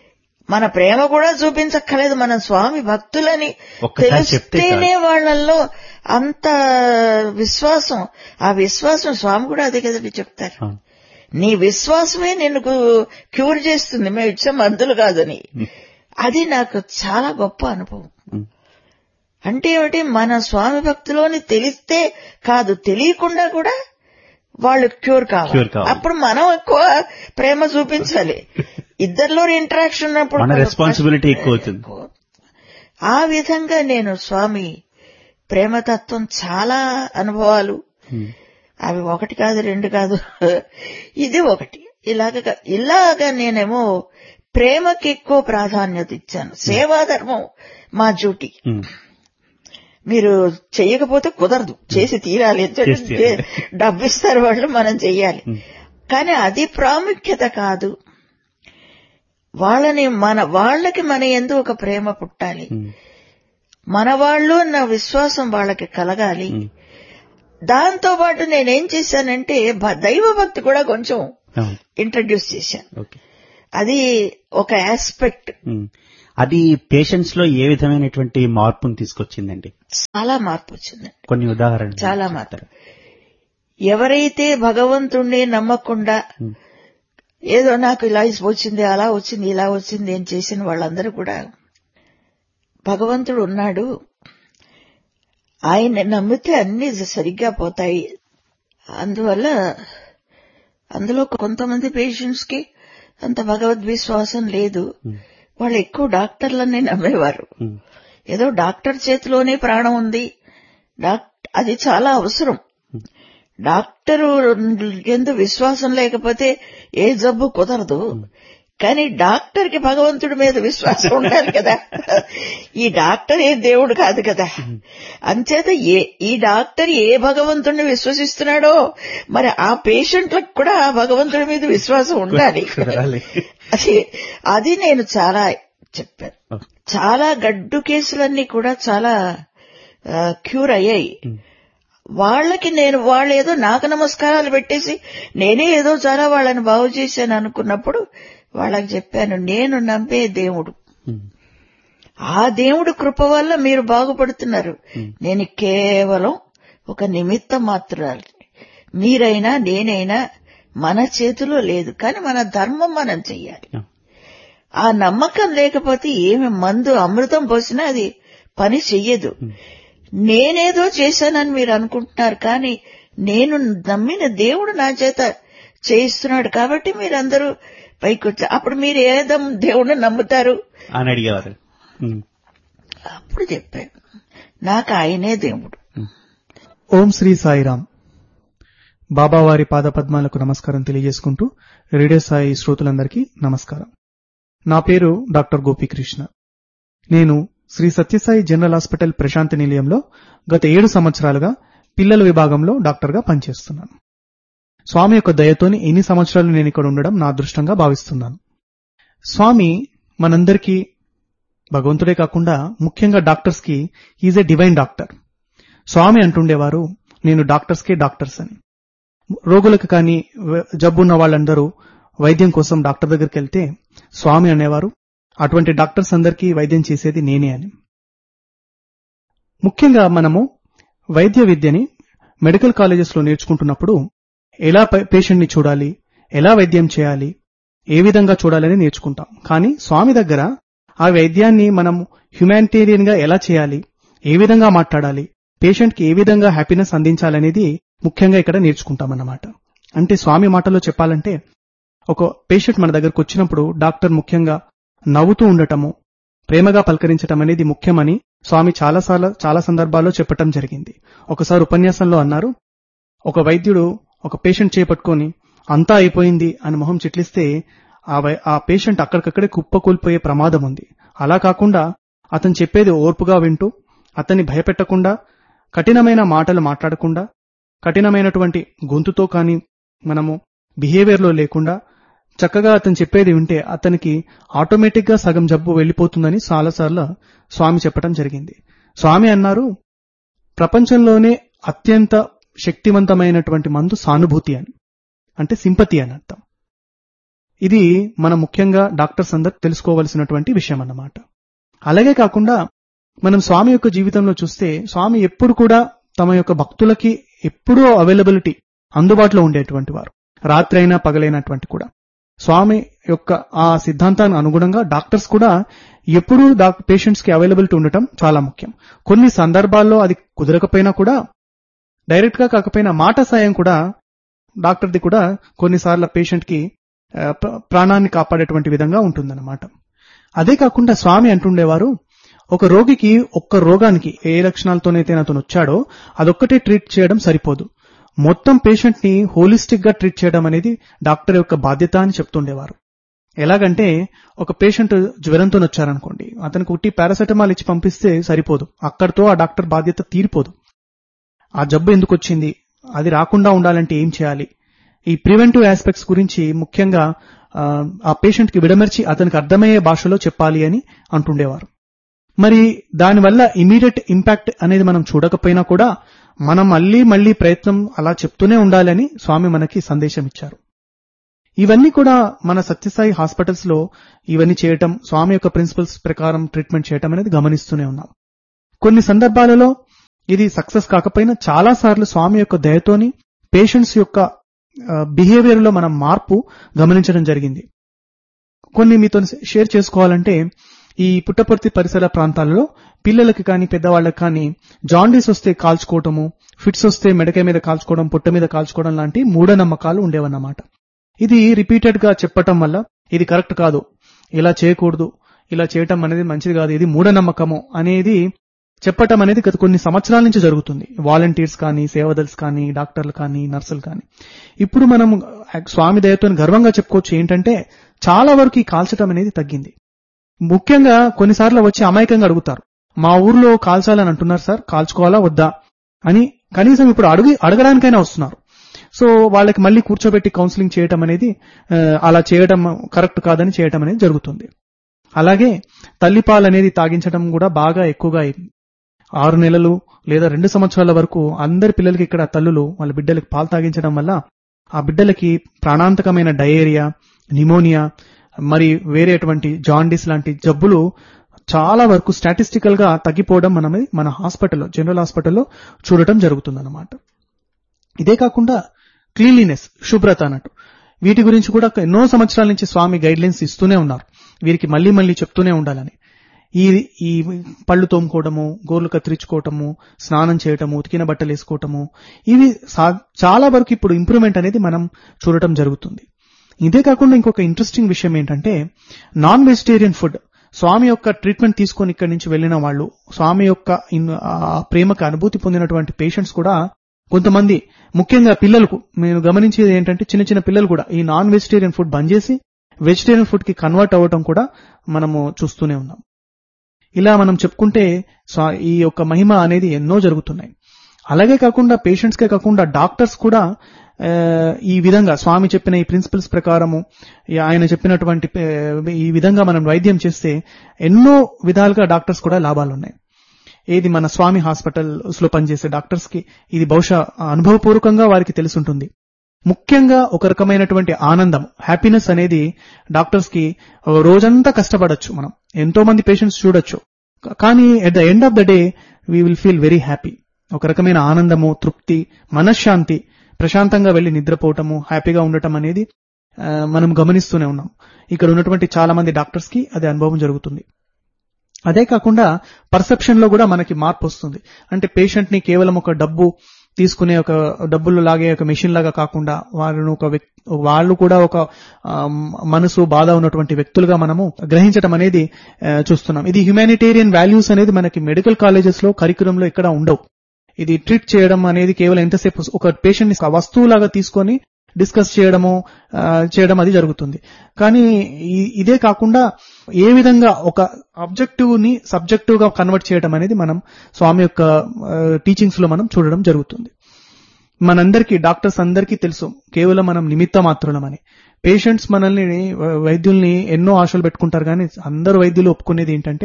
మన ప్రేమ కూడా చూపించక్కర్లేదు మన స్వామి భక్తులని ఒక్కసారి చెప్తే తెలిస్తేనే వాళ్ళల్లో అంత విశ్వాసం ఆ విశ్వాసం స్వామి కూడా అదే కదండి చెప్తారు అవును. నీ విశ్వాసమే నిన్ను క్యూర్ చేస్తుంది మేము ఇచ్చే మందులు కాదని అది నాకు చాలా గొప్ప అనుభవం ఉమ్. అంటే ఏమిటి మన స్వామి భక్తిలోని తెలిస్తే కాదు తెలియకుండా కూడా వాళ్ళు క్యూర్ Cure కావాలి కావాలి. అప్పుడు మనం ఎక్కువ ప్రేమ చూపించాలి ఇద్దరిలో ఇంటరాక్షన్ ఉన్నప్పుడు మన మనకు రెస్పాన్సిబిలిటీ ఎక్కువ అవుతుంది ఎక్కువ. ఆ విధంగా నేను స్వామి ప్రేమతత్వం చాలా అనుభవాలు ఉమ్. అవి ఒకటి కాదు రెండు కాదు ఇది ఒకటి ఇలాగ కా- ఇలాగ నేనేమో ప్రేమకి ఎక్కువ ప్రాధాన్యత ఇచ్చాను సేవాధర్మం మా డ్యూటీ ఉమ్. మీరు చెయ్యకపోతే కుదరదు చేసి తీరాలి ఎందుకంటే చేసి తీరాలి. డబ్బు ఇస్తారు వాళ్ళు మనం చెయ్యాలి కానీ అది ప్రాముఖ్యత కాదు వాళ్ళని మన వాళ్ళకి మన ఎందు ఒక ప్రేమ పుట్టాలి ఉమ్. మన వాళ్ళు నా విశ్వాసం వాళ్ళకి కలగాలి దాంతో పాటు నేనేం చేశానంటే భ- దైవ భక్తి కూడా కొంచెం అవును. ఇంట్రడ్యూస్ చేశాను ఓకే అది ఒక ఆస్పెక్ట్ ఉమ్. అది పేషెంట్స్ లో ఏ విధమైనటువంటి మార్పును తీసుకొచ్చిందండి చాలా మార్పు వచ్చింది కొన్ని ఉదాహరణలు చాలా మార్పు ఎవరైతే భగవంతుణ్ణి నమ్మకుండా ఉమ్. ఏదో నాకు ఇలా వచ్చింది అలా వచ్చింది ఇలా వచ్చింది అని చేసిన వాళ్ళందరూ కూడా భగవంతుడు ఉన్నాడు ఆయన నమ్మితే అన్ని సరిగ్గా పోతాయి అందువల్ల అందులో కొంతమంది పేషెంట్స్ కి అంత భగవద్విశ్వాసం లేదు వాళ్ళు ఎక్కువ డాక్టర్లనే నమ్మేవారు ఉమ్. ఏదో డాక్టర్ చేతిలోనే ప్రాణం ఉంది డాక్- అది చాలా అవసరం డాక్టరు ఎందు విశ్వాసం లేకపోతే ఏ జబ్బు కుదరదు కానీ డాక్టర్ కి భగవంతుడి మీద విశ్వాసం ఉండాలి కదా ఈ డాక్టర్ ఏ దేవుడు కాదు కదా అంచేత ఏ ఈ డాక్టర్ ఏ భగవంతుడిని విశ్వసిస్తున్నాడో మరి ఆ పేషెంట్లకు కూడా ఆ భగవంతుడి మీద విశ్వాసం ఉండాలి కుదరాలి. అది అది నేను చాలా చెప్పాను ఓకే. చాలా గడ్డు కేసులన్నీ కూడా చాలా ఆ, క్యూర్ అయ్యాయి వాళ్ళకి నేను వాళ్ళు ఏదో నాకు నమస్కారాలు పెట్టేసి నేనే ఏదో చాలా వాళ్ళని బాగు చేశాను అనుకున్నప్పుడు వాళ్ళకి చెప్పాను నేను నమ్మే దేవుడు ఉమ్. ఆ దేవుడు కృప వల్ల మీరు బాగుపడుతున్నారు నేను కేవలం ఒక నిమిత్త మాత్రాలు మీరైనా నేనైనా మన చేతిలో లేదు కానీ మన ధర్మం మనం చెయ్యాలి ఆ. ఆ నమ్మకం లేకపోతే ఏమి మందు అమృతం పోసినా అది పని చెయ్యదు నేనేదో చేశానని మీరు అనుకుంటున్నారు కానీ నేను నమ్మిన దేవుడు నా చేత చేయిస్తున్నాడు కాబట్టి మీరందరూ పైకి వచ్చారు అప్పుడు మీరు ఏ దమ్- దేవుడిని నమ్ముతారు అని అడిగేవారు ఉమ్. అప్పుడు చెప్పాను నాకు ఆయనే దేవుడు ఓం శ్రీ సాయిరామ్ బాబావారి పాదపద్మాలకు నమస్కారం తెలియజేసుకుంటూ రేడియో సాయి శ్రోతులందరికీ నమస్కారం నా పేరు డాక్టర్ గోపీకృష్ణ నేను శ్రీ సత్యసాయి జనరల్ హాస్పిటల్ ప్రశాంతి నిలయంలో గత ఏడు సంవత్సరాలుగా పిల్లల విభాగంలో డాక్టర్గా పనిచేస్తున్నాను స్వామి యొక్క దయతోని ఎన్ని సంవత్సరాలు నేను ఇక్కడ ఉండడం నా అదృష్టంగా భావిస్తున్నాను స్వామి మనందరికీ భగవంతుడే కాకుండా ముఖ్యంగా డాక్టర్స్ కి is a divine doctor Swami అంటుండేవారు నేను డాక్టర్స్కే డాక్టర్స్ అని రోగులకు కానీ వ- జబ్బున్న వాళ్ళందరూ వైద్యం కోసం డాక్టర్ దగ్గరికి వెళ్తే స్వామి అనేవారు అటువంటి డాక్టర్స్ అందరికీ వైద్యం చేసేది నేనే అని ముఖ్యంగా మనము వైద్య విద్యని మెడికల్ కాలేజెస్ లో నేర్చుకుంటున్నప్పుడు ఎలా పేషెంట్ ని చూడాలి ఎలా వైద్యం చేయాలి ఏ విధంగా చూడాలని నేర్చుకుంటాం కానీ స్వామి దగ్గర ఆ వైద్యాన్ని మనం హ్యుమానిటేరియన్ గా ఎలా చేయాలి ఏ విధంగా మాట్లాడాలి పేషెంట్ కి ఏ విధంగా హ్యాపీనెస్ అందించాలనేది ముఖ్యంగా ఇక్కడ నేర్చుకుంటామన్నమాట అంటే స్వామి మాటలో చెప్పాలంటే ఒక పేషెంట్ మన దగ్గరకు వచ్చినప్పుడు డాక్టర్ ముఖ్యంగా నవ్వుతూ ఉండటము ప్రేమగా పలకరించటం అనేది ముఖ్యమని స్వామి చాలా సార్లు చాలా సందర్భాల్లో చెప్పటం జరిగింది ఒకసారి ఉపన్యాసంలో అన్నారు ఒక వైద్యుడు ఒక పేషెంట్ చేపట్టుకొని అంతా అయిపోయింది అని మొహం చిట్లిస్తే ఆ వై- ఆ పేషెంట్ అక్కడికక్కడే కుప్పకూలిపోయే ప్రమాదం ఉంది అలా కాకుండా అతను చెప్పేది ఓర్పుగా వింటూ అతన్ని భయపెట్టకుండా కఠినమైన మాటలు మాట్లాడకుండా కఠినమైనటువంటి గొంతుతో కానీ మనము బిహేవియర్లో లేకుండా చక్కగా అతను చెప్పేది వింటే అతనికి ఆటోమేటిక్ గా సగం జబ్బు వెళ్ళిపోతుందని చాలాసార్లు స్వామి చెప్పడం జరిగింది స్వామి అన్నారు ప్రపంచంలోనే అత్యంత శక్తివంతమైనటువంటి మందు సానుభూతి అని అంటే సింపతి అని అర్థం ఇది మనం ముఖ్యంగా డాక్టర్స్ అందరు తెలుసుకోవలసినటువంటి విషయం అన్నమాట అలాగే కాకుండా మనం స్వామి యొక్క జీవితంలో చూస్తే స్వామి ఎప్పుడు కూడా తమ యొక్క భక్తులకి ఎప్పుడూ అవైలబిలిటీ అందుబాటులో ఉండేటువంటి వారు రాత్రి అయినా పగలైనటువంటి కూడా స్వామి యొక్క ఆ సిద్ధాంతానికి అనుగుణంగా డాక్టర్స్ కూడా ఎప్పుడూ పేషెంట్స్ కి అవైలబిలిటీ ఉండటం చాలా ముఖ్యం కొన్ని సందర్భాల్లో అది కుదరకపోయినా కూడా డైరెక్ట్ గా కాకపోయినా మాట సాయం కూడా డాక్టర్ది కూడా కొన్నిసార్లు పేషెంట్ కి ఆ, ప్ర- ప్రాణాన్ని కాపాడేటువంటి విధంగా ఉంటుందన్నమాట అదే కాకుండా స్వామి అంటుండేవారు ఒక రోగికి ఒక్క రోగానికి ఏ లక్షణాలతోనైతే అతను వచ్చాడో అదొక్కటే ట్రీట్ చేయడం సరిపోదు మొత్తం పేషెంట్ ని హోలిస్టిక్ గా ట్రీట్ చేయడం అనేది డాక్టర్ యొక్క బాధ్యత అని చెప్తుండేవారు ఎలాగంటే ఒక పేషెంట్ జ్వరంతో వచ్చారనుకోండి అతనికి ఉట్టి పారాసెటమాల్ ఇచ్చి పంపిస్తే సరిపోదు అక్కడితో ఆ డాక్టర్ బాధ్యత తీరిపోదు ఆ జబ్బు ఎందుకు వచ్చింది అది రాకుండా ఉండాలంటే ఏం చేయాలి ఈ ప్రివెంటివ్ ఆస్పెక్ట్స్ గురించి ముఖ్యంగా ఆ, ఆ పేషెంట్ కి విడమర్చి అతనికి అర్థమయ్యే భాషలో చెప్పాలి అని అంటుండేవారు మరి దానివల్ల ఇమీడియట్ ఇంపాక్ట్ అనేది మనం చూడకపోయినా కూడా మనం మళ్ళీ మళ్ళీ ప్రయత్నం అలా చెప్తూనే ఉండాలని స్వామి మనకి సందేశం ఇచ్చారు ఇవన్నీ కూడా మన సత్యసాయి హాస్పిటల్స్ లో ఇవన్నీ చేయటం స్వామి యొక్క ప్రిన్సిపల్స్ ప్రకారం ట్రీట్మెంట్ చేయటం అనేది గమనిస్తూనే ఉన్నాం కొన్ని సందర్భాలలో ఇది సక్సెస్ కాకపోయినా చాలా సార్లు స్వామి యొక్క దయతోని పేషెంట్స్ యొక్క బిహేవియర్ లో మనం మార్పు గమనించడం జరిగింది కొన్ని మీతో షేర్ చేసుకోవాలంటే ఈ పుట్టపర్తి పరిసర ప్రాంతాలలో పిల్లలకి కానీ పెద్దవాళ్ళకి కానీ జాండీస్ వస్తే కాల్చుకోవటము ఫిట్స్ వస్తే మెడకాయ మీద కాల్చుకోవడం పుట్ట మీద కాల్చుకోవడం లాంటి మూఢనమ్మకాలు ఉండేవన్నమాట ఇది రిపీటెడ్ గా చెప్పటం వల్ల ఇది కరెక్ట్ కాదు ఇలా చేయకూడదు ఇలా చేయటం అనేది మంచిది కాదు ఇది మూఢనమ్మకము అనేది చెప్పటం అనేది గత కొన్ని సంవత్సరాల నుంచి జరుగుతుంది వాలంటీర్స్ కానీ సేవదల్స్ కానీ డాక్టర్లు కానీ నర్సులు కానీ ఇప్పుడు మనం స్వామి దయతో గర్వంగా చెప్పుకోవచ్చు ఏంటంటే చాలా వరకు ఈ కాల్చటం అనేది తగ్గింది ముఖ్యంగా కొన్నిసార్లు వచ్చి అమాయకంగా అడుగుతారు మా ఊర్లో కాల్చాలని అంటున్నారు సార్ కాల్చుకోవాలా వద్దా అని కనీసం ఇప్పుడు అడుగు అడగడానికైనా వస్తున్నారు సో వాళ్ళకి మళ్ళీ కూర్చోబెట్టి కౌన్సిలింగ్ చేయటం అనేది ఆ, అలా చేయడం కరెక్ట్ కాదని చేయటం అనేది జరుగుతుంది అలాగే తల్లిపాలు అనేది తాగించడం కూడా బాగా ఎక్కువగా అయింది ఆరు నెలలు లేదా రెండు సంవత్సరాల వరకు అందరి పిల్లలకి ఇక్కడ తల్లులు వాళ్ళ బిడ్డలకి పాలు తాగించడం వల్ల ఆ బిడ్డలకి ప్రాణాంతకమైన డయేరియా నిమోనియా మరి వేరేటువంటి జాండీస్ లాంటి జబ్బులు చాలా వరకు స్టాటిస్టికల్ గా తగ్గిపోవడం మనమే మన హాస్పిటల్లో జనరల్ హాస్పిటల్లో చూడటం జరుగుతుందన్నమాట ఇదే కాకుండా క్లీన్లీనెస్ శుభ్రత అన్నట్టు వీటి గురించి కూడా ఎన్నో సంవత్సరాల నుంచి స్వామి గైడ్ లైన్స్ ఇస్తూనే ఉన్నారు వీరికి మళ్ళీ మళ్ళీ చెప్తూనే ఉండాలని ఈ ఈ పళ్ళు తోముకోవటము గోర్లు కత్తిరించుకోవటము స్నానం చేయటము ఉతికిన బట్టలు వేసుకోవటము ఇవి సా- చాలా వరకు ఇప్పుడు ఇంప్రూవ్మెంట్ అనేది మనం చూడటం జరుగుతుంది ఇదే కాకుండా ఇంకొక ఇంట్రెస్టింగ్ విషయం ఏంటంటే నాన్ వెజిటేరియన్ ఫుడ్ స్వామి యొక్క ట్రీట్మెంట్ తీసుకొని ఇక్కడి నుంచి వెళ్ళిన వాళ్ళు స్వామి యొక్క ఇన్- ఆ ప్రేమకు అనుభూతి పొందినటువంటి పేషెంట్స్ కూడా కొంతమంది ముఖ్యంగా పిల్లలకు నేను గమనించేది ఏంటంటే చిన్న చిన్న పిల్లలు కూడా ఈ నాన్ వెజిటేరియన్ ఫుడ్ బంద్ చేసి వెజిటేరియన్ ఫుడ్ కి కన్వర్ట్ అవ్వటం కూడా మనము చూస్తూనే ఉన్నాం ఇలా మనం చెప్పుకుంటే స్వా- ఈ యొక్క మహిమ అనేది ఎన్నో జరుగుతున్నాయి అలాగే కాకుండా పేషెంట్స్ కే కాకుండా డాక్టర్స్ కూడా ఆ, ఈ విధంగా స్వామి చెప్పిన ఈ ప్రిన్సిపల్స్ ప్రకారము ఈ ఆయన చెప్పినటువంటి ఆ, ఈ విధంగా మనం వైద్యం చేస్తే ఎన్నో విధాలుగా డాక్టర్స్ కూడా లాభాలు ఉన్నాయి ఏది మన స్వామి హాస్పిటల్స్ లో పనిచేసే డాక్టర్స్ కి ఇది బహుశా అనుభవపూర్వకంగా వారికి తెలిసుంటుంది ముఖ్యంగా ఒక రకమైనటువంటి ఆనందం హ్యాపీనెస్ అనేది డాక్టర్స్ కి ఓ రోజంతా కష్టపడొచ్చు మనం ఎంతో మంది పేషెంట్స్ చూడొచ్చు కా- కానీ at the end of the day we will feel very happy ఒక రకమైన ఆనందము తృప్తి మనశ్శాంతి ప్రశాంతంగా వెళ్లి నిద్రపోవటము హ్యాపీగా ఉండటం అనేది ఆ, మనం గమనిస్తూనే ఉన్నాం ఇక్కడ ఉన్నటువంటి చాలా మంది డాక్టర్స్ కి అది అనుభవం జరుగుతుంది అదే కాకుండా పర్సెప్షన్ లో కూడా మనకి మార్పు వస్తుంది అంటే పేషెంట్ ని కేవలం ఒక డబ్బు తీసుకునే ఒక డబ్బులు లాగే ఒక మెషిన్ లాగా కాకుండా వాళ్ళను ఒక వ్యక్- వాళ్ళు కూడా ఒక ఆ, మనసు బాధ ఉన్నటువంటి వ్యక్తులుగా మనము గ్రహించడం అనేది ఆ, చూస్తున్నాం ఇది హ్యుమానిటేరియన్ వాల్యూస్ అనేది మనకి మెడికల్ కాలేజెస్ లో కరికులంలో ఇక్కడ ఉండవు ఇది ట్రీట్ చేయడం అనేది కేవలం ఎంతసేపు ఒక పేషెంట్ ని ఒక వస్తువులాగా తీసుకొని డిస్కస్ చేయడము ఆ, చేయడం అది జరుగుతుంది కానీ ఈ- ఇదే కాకుండా ఏ విధంగా ఒక అబ్జెక్టివ్ ని సబ్జెక్టివ్ గా కన్వర్ట్ చేయడం అనేది మనం స్వామి యొక్క టీచింగ్స్ లో మనం చూడడం జరుగుతుంది మనందరికీ డాక్టర్స్ అందరికీ తెలుసు కేవలం మనం నిమిత్త మాత్రులమని పేషెంట్స్ మనల్ని వై- వైద్యుల్ని ఎన్నో ఆశలు పెట్టుకుంటారు కానీ అందరు వైద్యులు ఒప్పుకునేది ఏంటంటే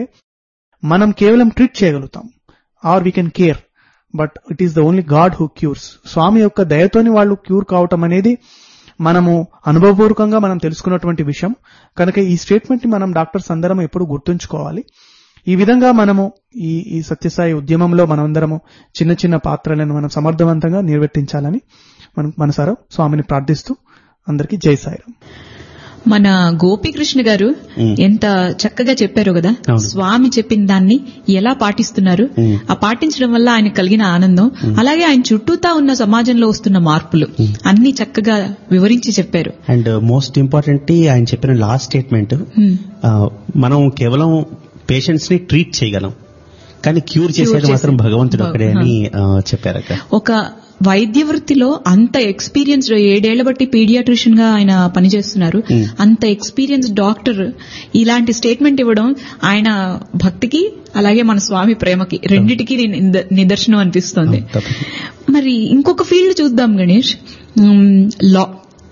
మనం కేవలం ట్రీట్ చేయగలుగుతాం or we can care but it is the only God who cures Swami యొక్క దయతోని వాళ్ళు క్యూర్ కావటం అనేది మనము అనుభవపూర్వకంగా మనం తెలుసుకున్నటువంటి విషయం కనుక ఈ స్టేట్మెంట్ ని మనం డాక్టర్స్ అందరం ఎప్పుడు గుర్తుంచుకోవాలి ఈ విధంగా మనము ఈ ఈ సత్యసాయి ఉద్యమంలో మనమందరము చిన్న చిన్న పాత్రలను మనం సమర్థవంతంగా నిర్వర్తించాలని మనం మనసారా స్వామిని ప్రార్థిస్తూ అందరికీ జై సాయిరాం మన గోపీకృష్ణ గారు ఎంత చక్కగా చెప్పారు కదా అవును. స్వామి చెప్పిన దాన్ని ఎలా పాటిస్తున్నారు మ్మ్. ఆ పాటించడం వల్ల ఆయన కలిగిన ఆనందం అలాగే ఆయన చుట్టూతా ఉన్న సమాజంలో వస్తున్న మార్పులు అన్ని చక్కగా వివరించి చెప్పారు అండ్ మోస్ట్ ఇంపార్టెంట్ ఆయన చెప్పిన లాస్ట్ స్టేట్మెంట్ మ్మ్. మనం కేవలం పేషెంట్స్ ని ట్రీట్ చేయగలం కానీ క్యూర్ చేసేది చేసే- మాత్రం భగవంతుడు ఒక్కడే అని ఆ, చెప్పారక్క ఒక వైద్య వృత్తిలో అంత ఎక్స్పీరియన్స్ ఏడేళ్ల బట్టి పీడియాట్రిషియన్ గా ఆయన పనిచేస్తున్నారు Hmm. అంత ఎక్స్పీరియన్స్ డాక్టర్ ఇలాంటి స్టేట్మెంట్ ఇవ్వడం ఆయన భక్తికి అలాగే మన స్వామి ప్రేమకి రెండిటికి నిద- నిదర్శనం అనిపిస్తోంది తప్పకుండా. మరి ఇంకొక ఫీల్డ్ చూద్దాం గణేష్ లా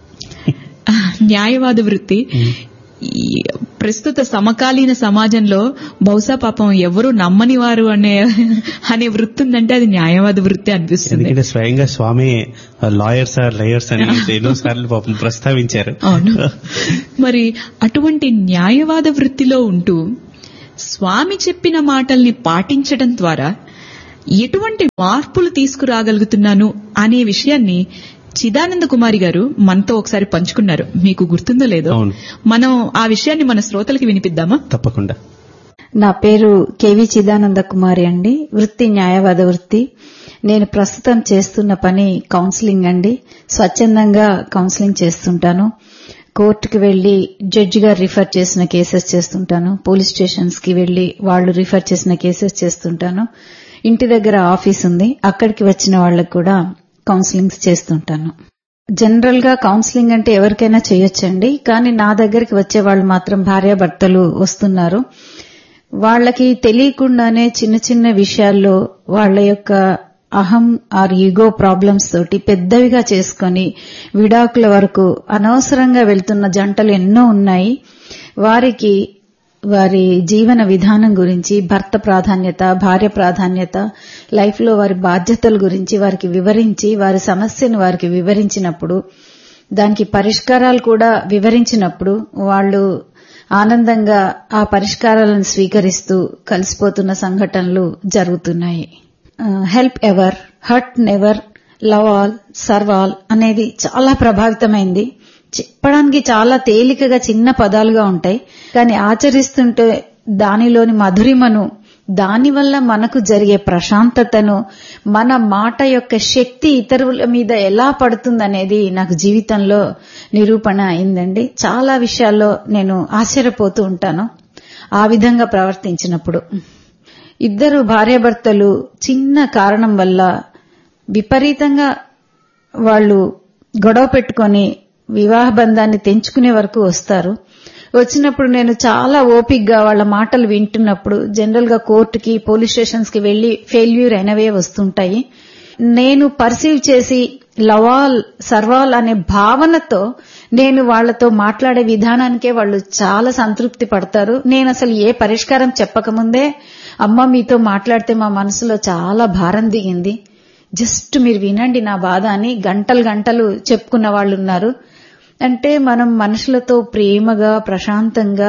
న్యాయవాద వృత్తి ఈ ప్రస్తుత సమకాలీన సమాజంలో బహుశా పాపం ఎవరు నమ్మని వారు అనే అనే వృత్తి ఉందంటే అది న్యాయవాద వృత్తి అనిపిస్తుంది ఎందుకంటే స్వయంగా స్వామి లాయర్స్ ఆర్ లయర్స్ అని ఎన్నో సార్లు పాపం ప్రస్తావించారు అవును మరి అటువంటి న్యాయవాద వృత్తిలో ఉంటూ స్వామి చెప్పిన మాటల్ని పాటించడం ద్వారా ఎటువంటి మార్పులు తీసుకురాగలుగుతున్నాను అనే విషయాన్ని చిదానంద కుమారి గారు మనతో ఒకసారి పంచుకున్నారు మీకు గుర్తుందో లేదో అవును. మనం ఆ విషయాన్ని మన శ్రోతలకి వినిపిద్దామా తప్పకుండా నా పేరు కేవి చిదానంద కుమారి అండి వృత్తి న్యాయవాద వృత్తి నేను ప్రస్తుతం చేస్తున్న పని కౌన్సిలింగ్ అండి స్వచ్ఛందంగా కౌన్సిలింగ్ చేస్తుంటాను కోర్టుకి వెళ్లి జడ్జి గారు రిఫర్ చేసిన కేసెస్ చేస్తుంటాను పోలీస్ స్టేషన్స్ కి వెళ్లి వాళ్ళు రిఫర్ చేసిన కేసెస్ చేస్తుంటాను ఇంటి దగ్గర ఆఫీస్ ఉంది అక్కడికి వచ్చిన వాళ్ళకు కూడా కౌన్సిలింగ్స్ చేస్తుంటాను జనరల్ గా కౌన్సిలింగ్ అంటే ఎవరికైనా చేయొచ్చండి కానీ నా దగ్గరికి వచ్చే వాళ్ళు మాత్రం భార్యాభర్తలు వస్తున్నారు వాళ్ళకి తెలియకుండానే చిన్న చిన్న విషయాల్లో వాళ్ళ యొక్క అహం ఆర్ ఈగో ప్రాబ్లమ్స్ తోటి పెద్దవిగా చేసుకొని విడాకుల వరకు అనవసరంగా వెళ్తున్న జంటలు ఎన్నో ఉన్నాయి వారికి వారి జీవన విధానం గురించి భర్త ప్రాధాన్యత భార్య ప్రాధాన్యత లైఫ్ లో వారి బాధ్యతల గురించి వారికి వివరించి వారి సమస్యను వారికి వివరించినప్పుడు దానికి పరిష్కారాలు కూడా వివరించినప్పుడు వాళ్ళు ఆనందంగా ఆ పరిష్కారాలను స్వీకరిస్తూ కలిసిపోతున్న సంఘటనలు జరుగుతున్నాయి help ever hurt never love all serve all అనేది చాలా ప్రభావితమైంది చెప్పడానికి చాలా తేలికగా చిన్న పదాలుగా ఉంటాయి కానీ ఆచరిస్తుంటే దానిలోని మధురిమను దానివల్ల మనకు జరిగే ప్రశాంతతను మన మాట యొక్క శక్తి ఇతరుల మీద ఎలా పడుతుందనేది నాకు జీవితంలో నిరూపణ అయిందండి చాలా విషయాల్లో నేను ఆశ్చర్యపోతూ ఉంటాను ఆ విధంగా ప్రవర్తించినప్పుడు ఇద్దరు భార్యాభర్తలు చిన్న కారణం వల్ల విపరీతంగా వాళ్ళు గొడవ పెట్టుకొని వివాహ బంధాన్ని తెంచుకునే వరకు వస్తారు వచ్చినప్పుడు నేను చాలా ఓపిక్గా వాళ్ళ మాటలు వింటున్నప్పుడు జనరల్ గా కోర్టుకి పోలీస్ స్టేషన్స్ కి వెళ్లి ఫెయిల్యూర్ అయినవే వస్తుంటాయి నేను పర్సీవ్ చేసి లవాల్ సర్వాల్ అనే భావనతో నేను వాళ్లతో మాట్లాడే విధానానికే వాళ్ళు చాలా సంతృప్తి పడతారు నేను అసలు ఏ పరిష్కారం చెప్పకముందే అమ్మ మీతో మాట్లాడితే మా మనసులో చాలా భారం దిగింది జస్ట్ మీరు వినండి నా బాధ అని గంటలు గంటలు చెప్పుకున్న వాళ్ళు ఉన్నారు అంటే మనం మనుషులతో ప్రేమగా ప్రశాంతంగా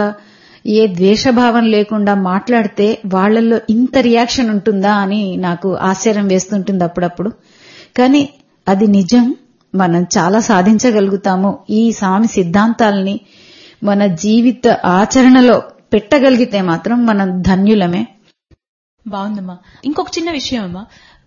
ఏ ద్వేషభావం లేకుండా మాట్లాడితే వాళ్లలో ఇంత రియాక్షన్ ఉంటుందా అని నాకు ఆశ్చర్యం వేస్తుంటుంది అప్పుడప్పుడు కానీ అది నిజం మనం చాలా సాధించగలుగుతాము ఈ స్వామి సిద్ధాంతాలని మన జీవిత ఆచరణలో పెట్టగలిగితే మాత్రం మనం ధన్యులమే బాగుందమ్మా ఇంకొక చిన్న విషయం అమ్మా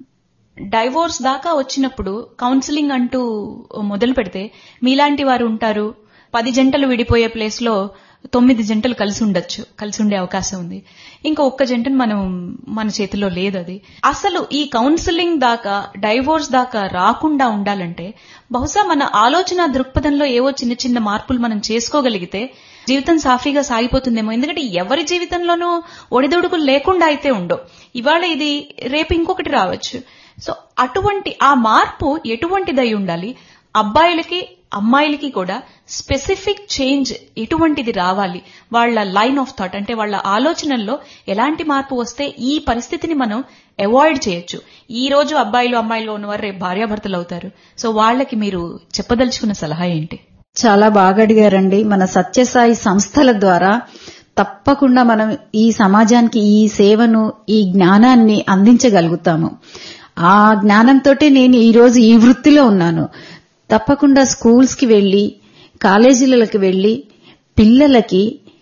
డైవోర్స్ దాకా వచ్చినప్పుడు కౌన్సిలింగ్ అంటూ మొదలు పెడితే మీలాంటి వారు ఉంటారు పది జంటలు విడిపోయే ప్లేస్ లో తొమ్మిది జంటలు కలిసి ఉండొచ్చు కలిసి ఉండే అవకాశం ఉంది ఇంకా ఒక్క జంటను మనం మన చేతిలో లేదు అది అసలు ఈ కౌన్సిలింగ్ దాకా డైవోర్స్ దాకా రాకుండా ఉండాలంటే బహుశా మన ఆలోచన దృక్పథంలో ఏవో చిన్న చిన్న మార్పులు మనం చేసుకోగలిగితే జీవితం సాఫీగా సాగిపోతుందేమో ఎందుకంటే ఎవరి జీవితంలోనూ ఒడిదొడుకులు లేకుండా అయితే ఉండవు ఇవాళ ఇది రేపు ఇంకొకటి రావచ్చు సో అటువంటి ఆ మార్పు ఎటువంటిదై ఉండాలి అబ్బాయిలకి అమ్మాయిలకి కూడా స్పెసిఫిక్ చేంజ్ ఎటువంటిది రావాలి వాళ్ళ లైన్ ఆఫ్ థాట్ అంటే వాళ్ళ ఆలోచనల్లో ఎలాంటి మార్పు వస్తే ఈ పరిస్థితిని మనం అవాయిడ్ చేయొచ్చు ఈ రోజు అబ్బాయిలు అమ్మాయిలు ఉన్నవారు రేపు భార్యాభర్తలు అవుతారు సో వాళ్ళకి మీరు చెప్పదలుచుకున్న సలహా ఏంటి చాలా బాగా అడిగారండి మన సత్యసాయి సంస్థల ద్వారా తప్పకుండా మనం ఈ సమాజానికి ఈ సేవను ఈ జ్ఞానాన్ని అందించగలుగుతాము ఆ జ్ఞానంతో నేను ఈ రోజు ఈ వృత్తిలో ఉన్నాను తప్పకుండా స్కూల్స్ కి వెళ్లి కాలేజీలకు వెళ్లి పిల్లలకి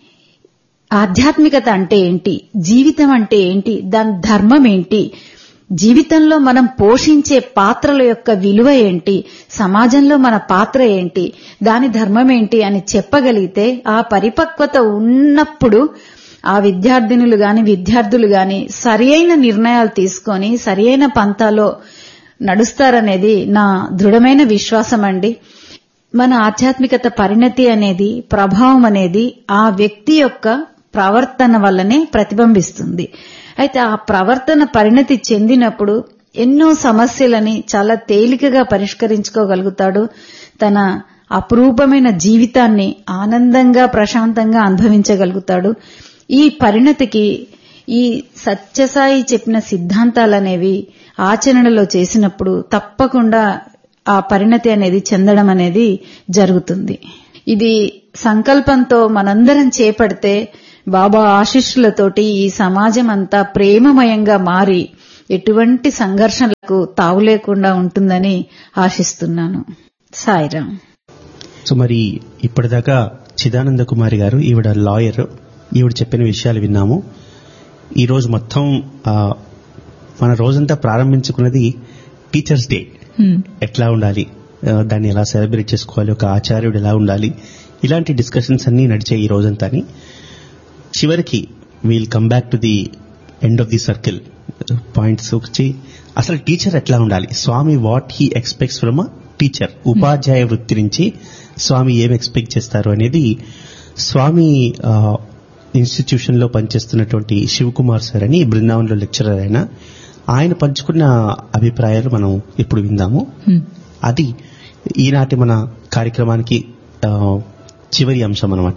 ఆధ్యాత్మికత అంటే ఏంటి జీవితం అంటే ఏంటి దాని ధర్మం ఏంటి జీవితంలో మనం పోషించే పాత్రల యొక్క విలువ ఏంటి సమాజంలో మన పాత్ర ఏంటి దాని ధర్మం ఏంటి అని చెప్పగలిగితే ఆ పరిపక్వత ఉన్నప్పుడు ఆ విద్యార్థినులు గాని విద్యార్థులు గాని సరియైన నిర్ణయాలు తీసుకొని సరియైన పంతాలో నడుస్తారనేది నా దృఢమైన విశ్వాసం అండి మన ఆధ్యాత్మికత పరిణతి అనేది ప్రభావం అనేది ఆ వ్యక్తి యొక్క ప్రవర్తన వల్లనే ప్రతిబింబిస్తుంది అయితే ఆ ప్రవర్తన పరిణతి చెందినప్పుడు ఎన్నో సమస్యలని చాలా తేలికగా పరిష్కరించుకోగలుగుతాడు తన అపురూపమైన జీవితాన్ని ఆనందంగా ప్రశాంతంగా అనుభవించగలుగుతాడు ఈ పరిణతికి ఈ సత్యసాయి చెప్పిన సిద్ధాంతాలనేవి ఆచరణలో చేసినప్పుడు తప్పకుండా ఆ పరిణతి అనేది చెందడం అనేది జరుగుతుంది ఇది సంకల్పంతో మనందరం చేపడితే బాబా ఆశిష్యులతోటి ఈ సమాజం అంతా ప్రేమమయంగా మారి ఎటువంటి సంఘర్షణలకు తావు లేకుండా ఉంటుందని ఆశిస్తున్నాను సాయిరాం సో మరి ఇప్పటిదాకా చిదానంద కుమారి గారు ఈవిడ లాయర్ ఈవిడ చెప్పిన విషయాలు విన్నాము ఈ రోజు మొత్తం ఆ, మన రోజంతా ప్రారంభించుకున్నది టీచర్స్ డే ఎట్లా ఉండాలి ఆ, దాన్ని ఎలా సెలబ్రేట్ చేసుకోవాలి ఒక ఆచార్యుడు ఎలా ఉండాలి ఇలాంటి డిస్కషన్స్ అన్ని నడిచాయి ఈ రోజంతాని చివరికి we'll come back to the end of the circle points వచ్చి అసలు టీచర్ ఎట్లా ఉండాలి Swami what he expects from a teacher ఉపాధ్యాయ వృత్తి నుంచి స్వామి ఏం ఎక్స్పెక్ట్ చేస్తారు అనేది స్వామి ఇన్స్టిట్యూషన్ లో పనిచేస్తున్నటువంటి శివకుమార్ సార్ అని బృందావనంలో లెక్చరర్ ఆయన ఆయన పంచుకున్న అభిప్రాయాలు మనం ఇప్పుడు విందాము అది ఈనాటి మన కార్యక్రమానికి ఆ, చివరి అంశం అనమాట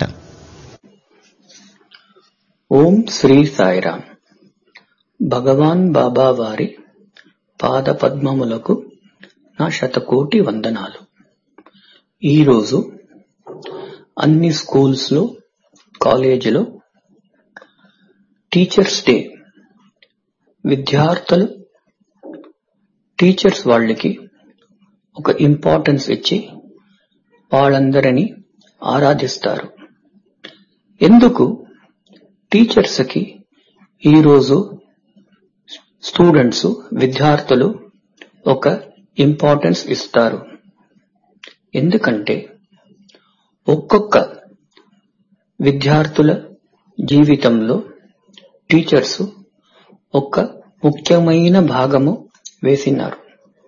ఓం శ్రీ సాయిరామ్ భగవాన్ బాబా వారి పాద పద్మములకు నా శతకోటి వందనాలు ఈరోజు అన్ని స్కూల్స్ లో కాలేజీలో టీచర్స్ డే విద్యార్థులు టీచర్స్ వాళ్ళకి ఒక ఇంపార్టెన్స్ ఇచ్చి వాళ్ళందరినీ ఆరాధిస్తారు ఎందుకు టీచర్స్ కి ఈరోజు స్టూడెంట్స్ విద్యార్థులు ఒక ఇంపార్టెన్స్ ఇస్తారు ఎందుకంటే ఒక్కొక్క విద్యార్థుల జీవితంలో టీచర్స్ ఒక ముఖ్యమైన భాగము వేసినారు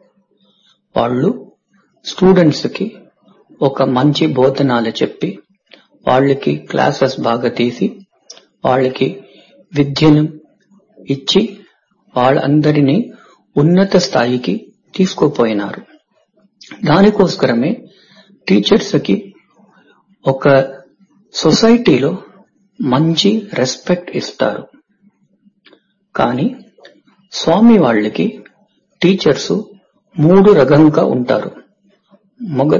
వాళ్ళు స్టూడెంట్స్ కి ఒక మంచి బోధనాలు చెప్పి వాళ్ళకి క్లాసెస్ బాగా తీసి వాళ్ళకి విద్యను ఇచ్చి వాళ్ళందరినీ ఉన్నత స్థాయికి తీసుకుపోయినారు దానికోసరమే టీచర్స్ కి ఒక సొసైటీలో మంచి రెస్పెక్ట్ ఇస్తారు కానీ స్వామి వాళ్ళకి టీచర్స్ మూడు రకంగా ఉంటారు మొగ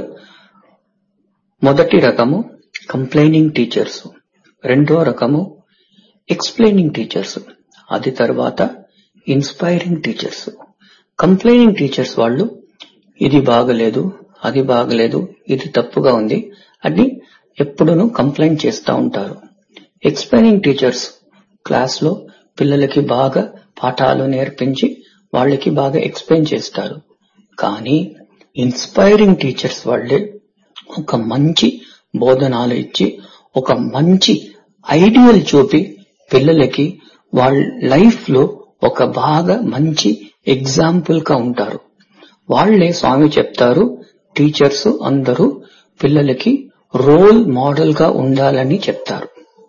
మొదటి రకము కంప్లైనింగ్ టీచర్స్ రెండో రకము ఎక్స్ప్లెయినింగ్ టీచర్స్ అది తర్వాత ఇన్స్పైరింగ్ టీచర్స్ కంప్లైనింగ్ టీచర్స్ వాళ్ళు ఇది బాగలేదు అది బాగలేదు ఇది తప్పుగా ఉంది అని ఎప్పుడూ కంప్లైంట్ చేస్తూ ఉంటారు ఎక్స్ప్లెయినింగ్ టీచర్స్ క్లాస్ లో పిల్లలకి బాగా పాఠాలు నేర్పించి వాళ్ళకి బాగా ఎక్స్ప్లెయిన్ చేస్తారు కానీ ఇన్స్పైరింగ్ టీచర్స్ వాళ్ళే ఒక మంచి బోధనాలు ఇచ్చి ఒక మంచి ఐడియల్ చూపి పిల్లలకి వాళ్ళ లైఫ్ లో ఒక బాగా మంచి ఎగ్జాంపుల్ గా ఉంటారు వాళ్లే స్వామి చెప్తారు టీచర్స్ అందరూ పిల్లలకి రోల్ మోడల్ గా ఉండాలని చెప్తారు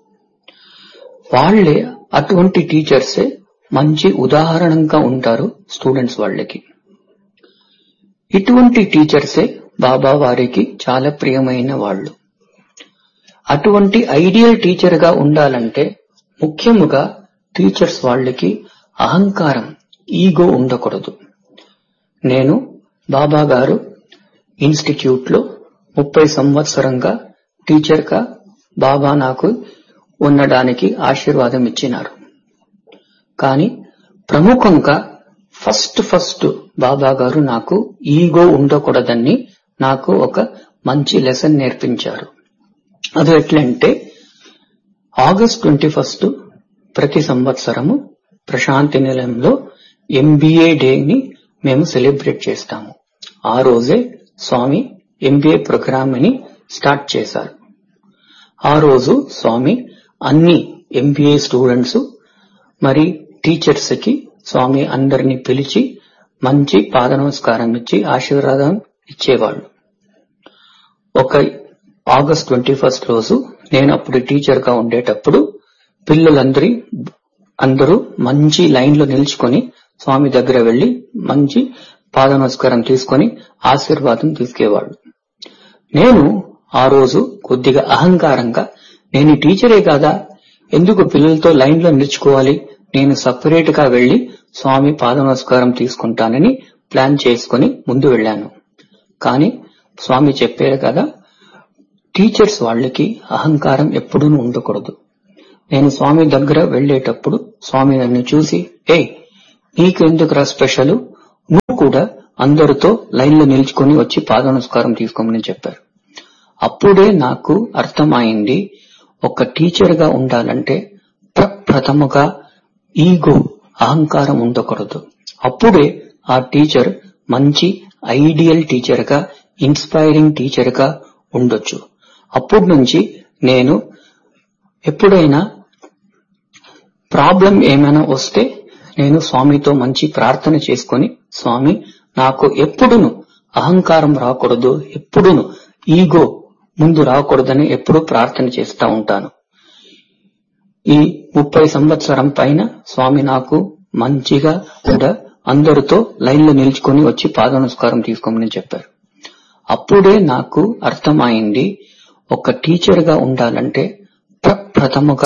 వాళ్లే అటువంటి టీచర్సే మంచి ఉదాహరణంగా ఉంటారు స్టూడెంట్స్ వాళ్ళకి ఇటువంటి టీచర్సే బాబా వారికి చాలా ప్రియమైన వాళ్ళు అటువంటి ఐడియల్ టీచర్ గా ఉండాలంటే ముఖ్యముగా టీచర్స్ వాళ్ళకి అహంకారం ఈగో ఉండకూడదు నేను బాబా గారు ఇన్స్టిట్యూట్ లో ముప్పై సంవత్సరంగా టీచర్ గా బాబా నాకు ఉండడానికి ఆశీర్వాదం ఇచ్చినారు కానీ ప్రముఖంగా ఫస్ట్ ఫస్ట్ బాబా గారు నాకు ఈగో ఉండకూడదని నాకు ఒక మంచి లెసన్ నేర్పించారు అది ఎట్లంటే ఆగస్ట్ ట్వంటీ ఫస్ట్ ప్రతి సంవత్సరము ప్రశాంతి నిలయంలో ఎంబీఏ డేని మేము సెలబ్రేట్ చేస్తాము ఆ రోజే స్వామి ఎంబీఏ ప్రోగ్రామ్ ని స్టార్ట్ చేశారు ఆ రోజు స్వామి అన్ని ఎంబీఏ స్టూడెంట్స్ మరి టీచర్స్ కి స్వామి అందరిని పిలిచి మంచి పాద నమస్కారం ఇచ్చి ఆశీర్వాదం ఇచ్చేవాళ్ళు ఒక ఆగస్ట్ ట్వంటీ ఫస్ట్ రోజు నేను అప్పుడు టీచర్ గా ఉండేటప్పుడు పిల్లలందరి అందరూ మంచి లైన్ లో నిల్చుకొని స్వామి దగ్గర వెళ్లి మంచి పాద నమస్కారం తీసుకొని ఆశీర్వాదం తీసుకేవాళ్ళు నేను ఆ రోజు కొద్దిగా అహంకారంగా నేను టీచరే కాదా ఎందుకు పిల్లలతో లైన్ లో నిల్చుకోవాలి నేను సపరేట్ గా వెళ్లి స్వామి పాద నమస్కారం తీసుకుంటానని ప్లాన్ చేసుకుని ముందు వెళ్ళాను కానీ స్వామి చెప్పారు కదా టీచర్స్ వాళ్ళకి అహంకారం ఎప్పుడూ ఉండకూడదు నేను స్వామి దగ్గర వెళ్లేటప్పుడు స్వామి నన్ను చూసి ఏ నీకెందుకురా స్పెషల్ నువ్వు కూడా అందరితో లైన్లో నిల్చుకొని వచ్చి పాద నమస్కారం తీసుకోమని చెప్పారు అప్పుడే నాకు అర్థమైంది ఒక టీచర్ గా ఉండాలంటే ప్రప్రథముగా ఈగో అహంకారం ఉండకూడదు అప్పుడే ఆ టీచర్ మంచి ఐడియల్ టీచర్ గా ఇన్స్పైరింగ్ టీచర్ గా ఉండొచ్చు అప్పటి నుంచి నేను ఎప్పుడైనా ప్రాబ్లం ఏమైనా వస్తే నేను స్వామితో మంచి ప్రార్థన చేసుకొని స్వామి నాకు ఎప్పుడును అహంకారం రాకూడదు ఎప్పుడును ఈగో ముందు రాకూడదని ఎప్పుడూ ప్రార్థన చేస్తా ఉంటాను ఈ ముప్పై సంవత్సరం పైన స్వామి నాకు మంచిగా కూడా అందరితో లైన్లో నిల్చుకొని వచ్చి పాద నమస్కారం తీసుకోమని చెప్పారు అప్పుడే నాకు అర్థమైంది ఒక టీచర్ గా ఉండాలంటే ప్రప్రథముగా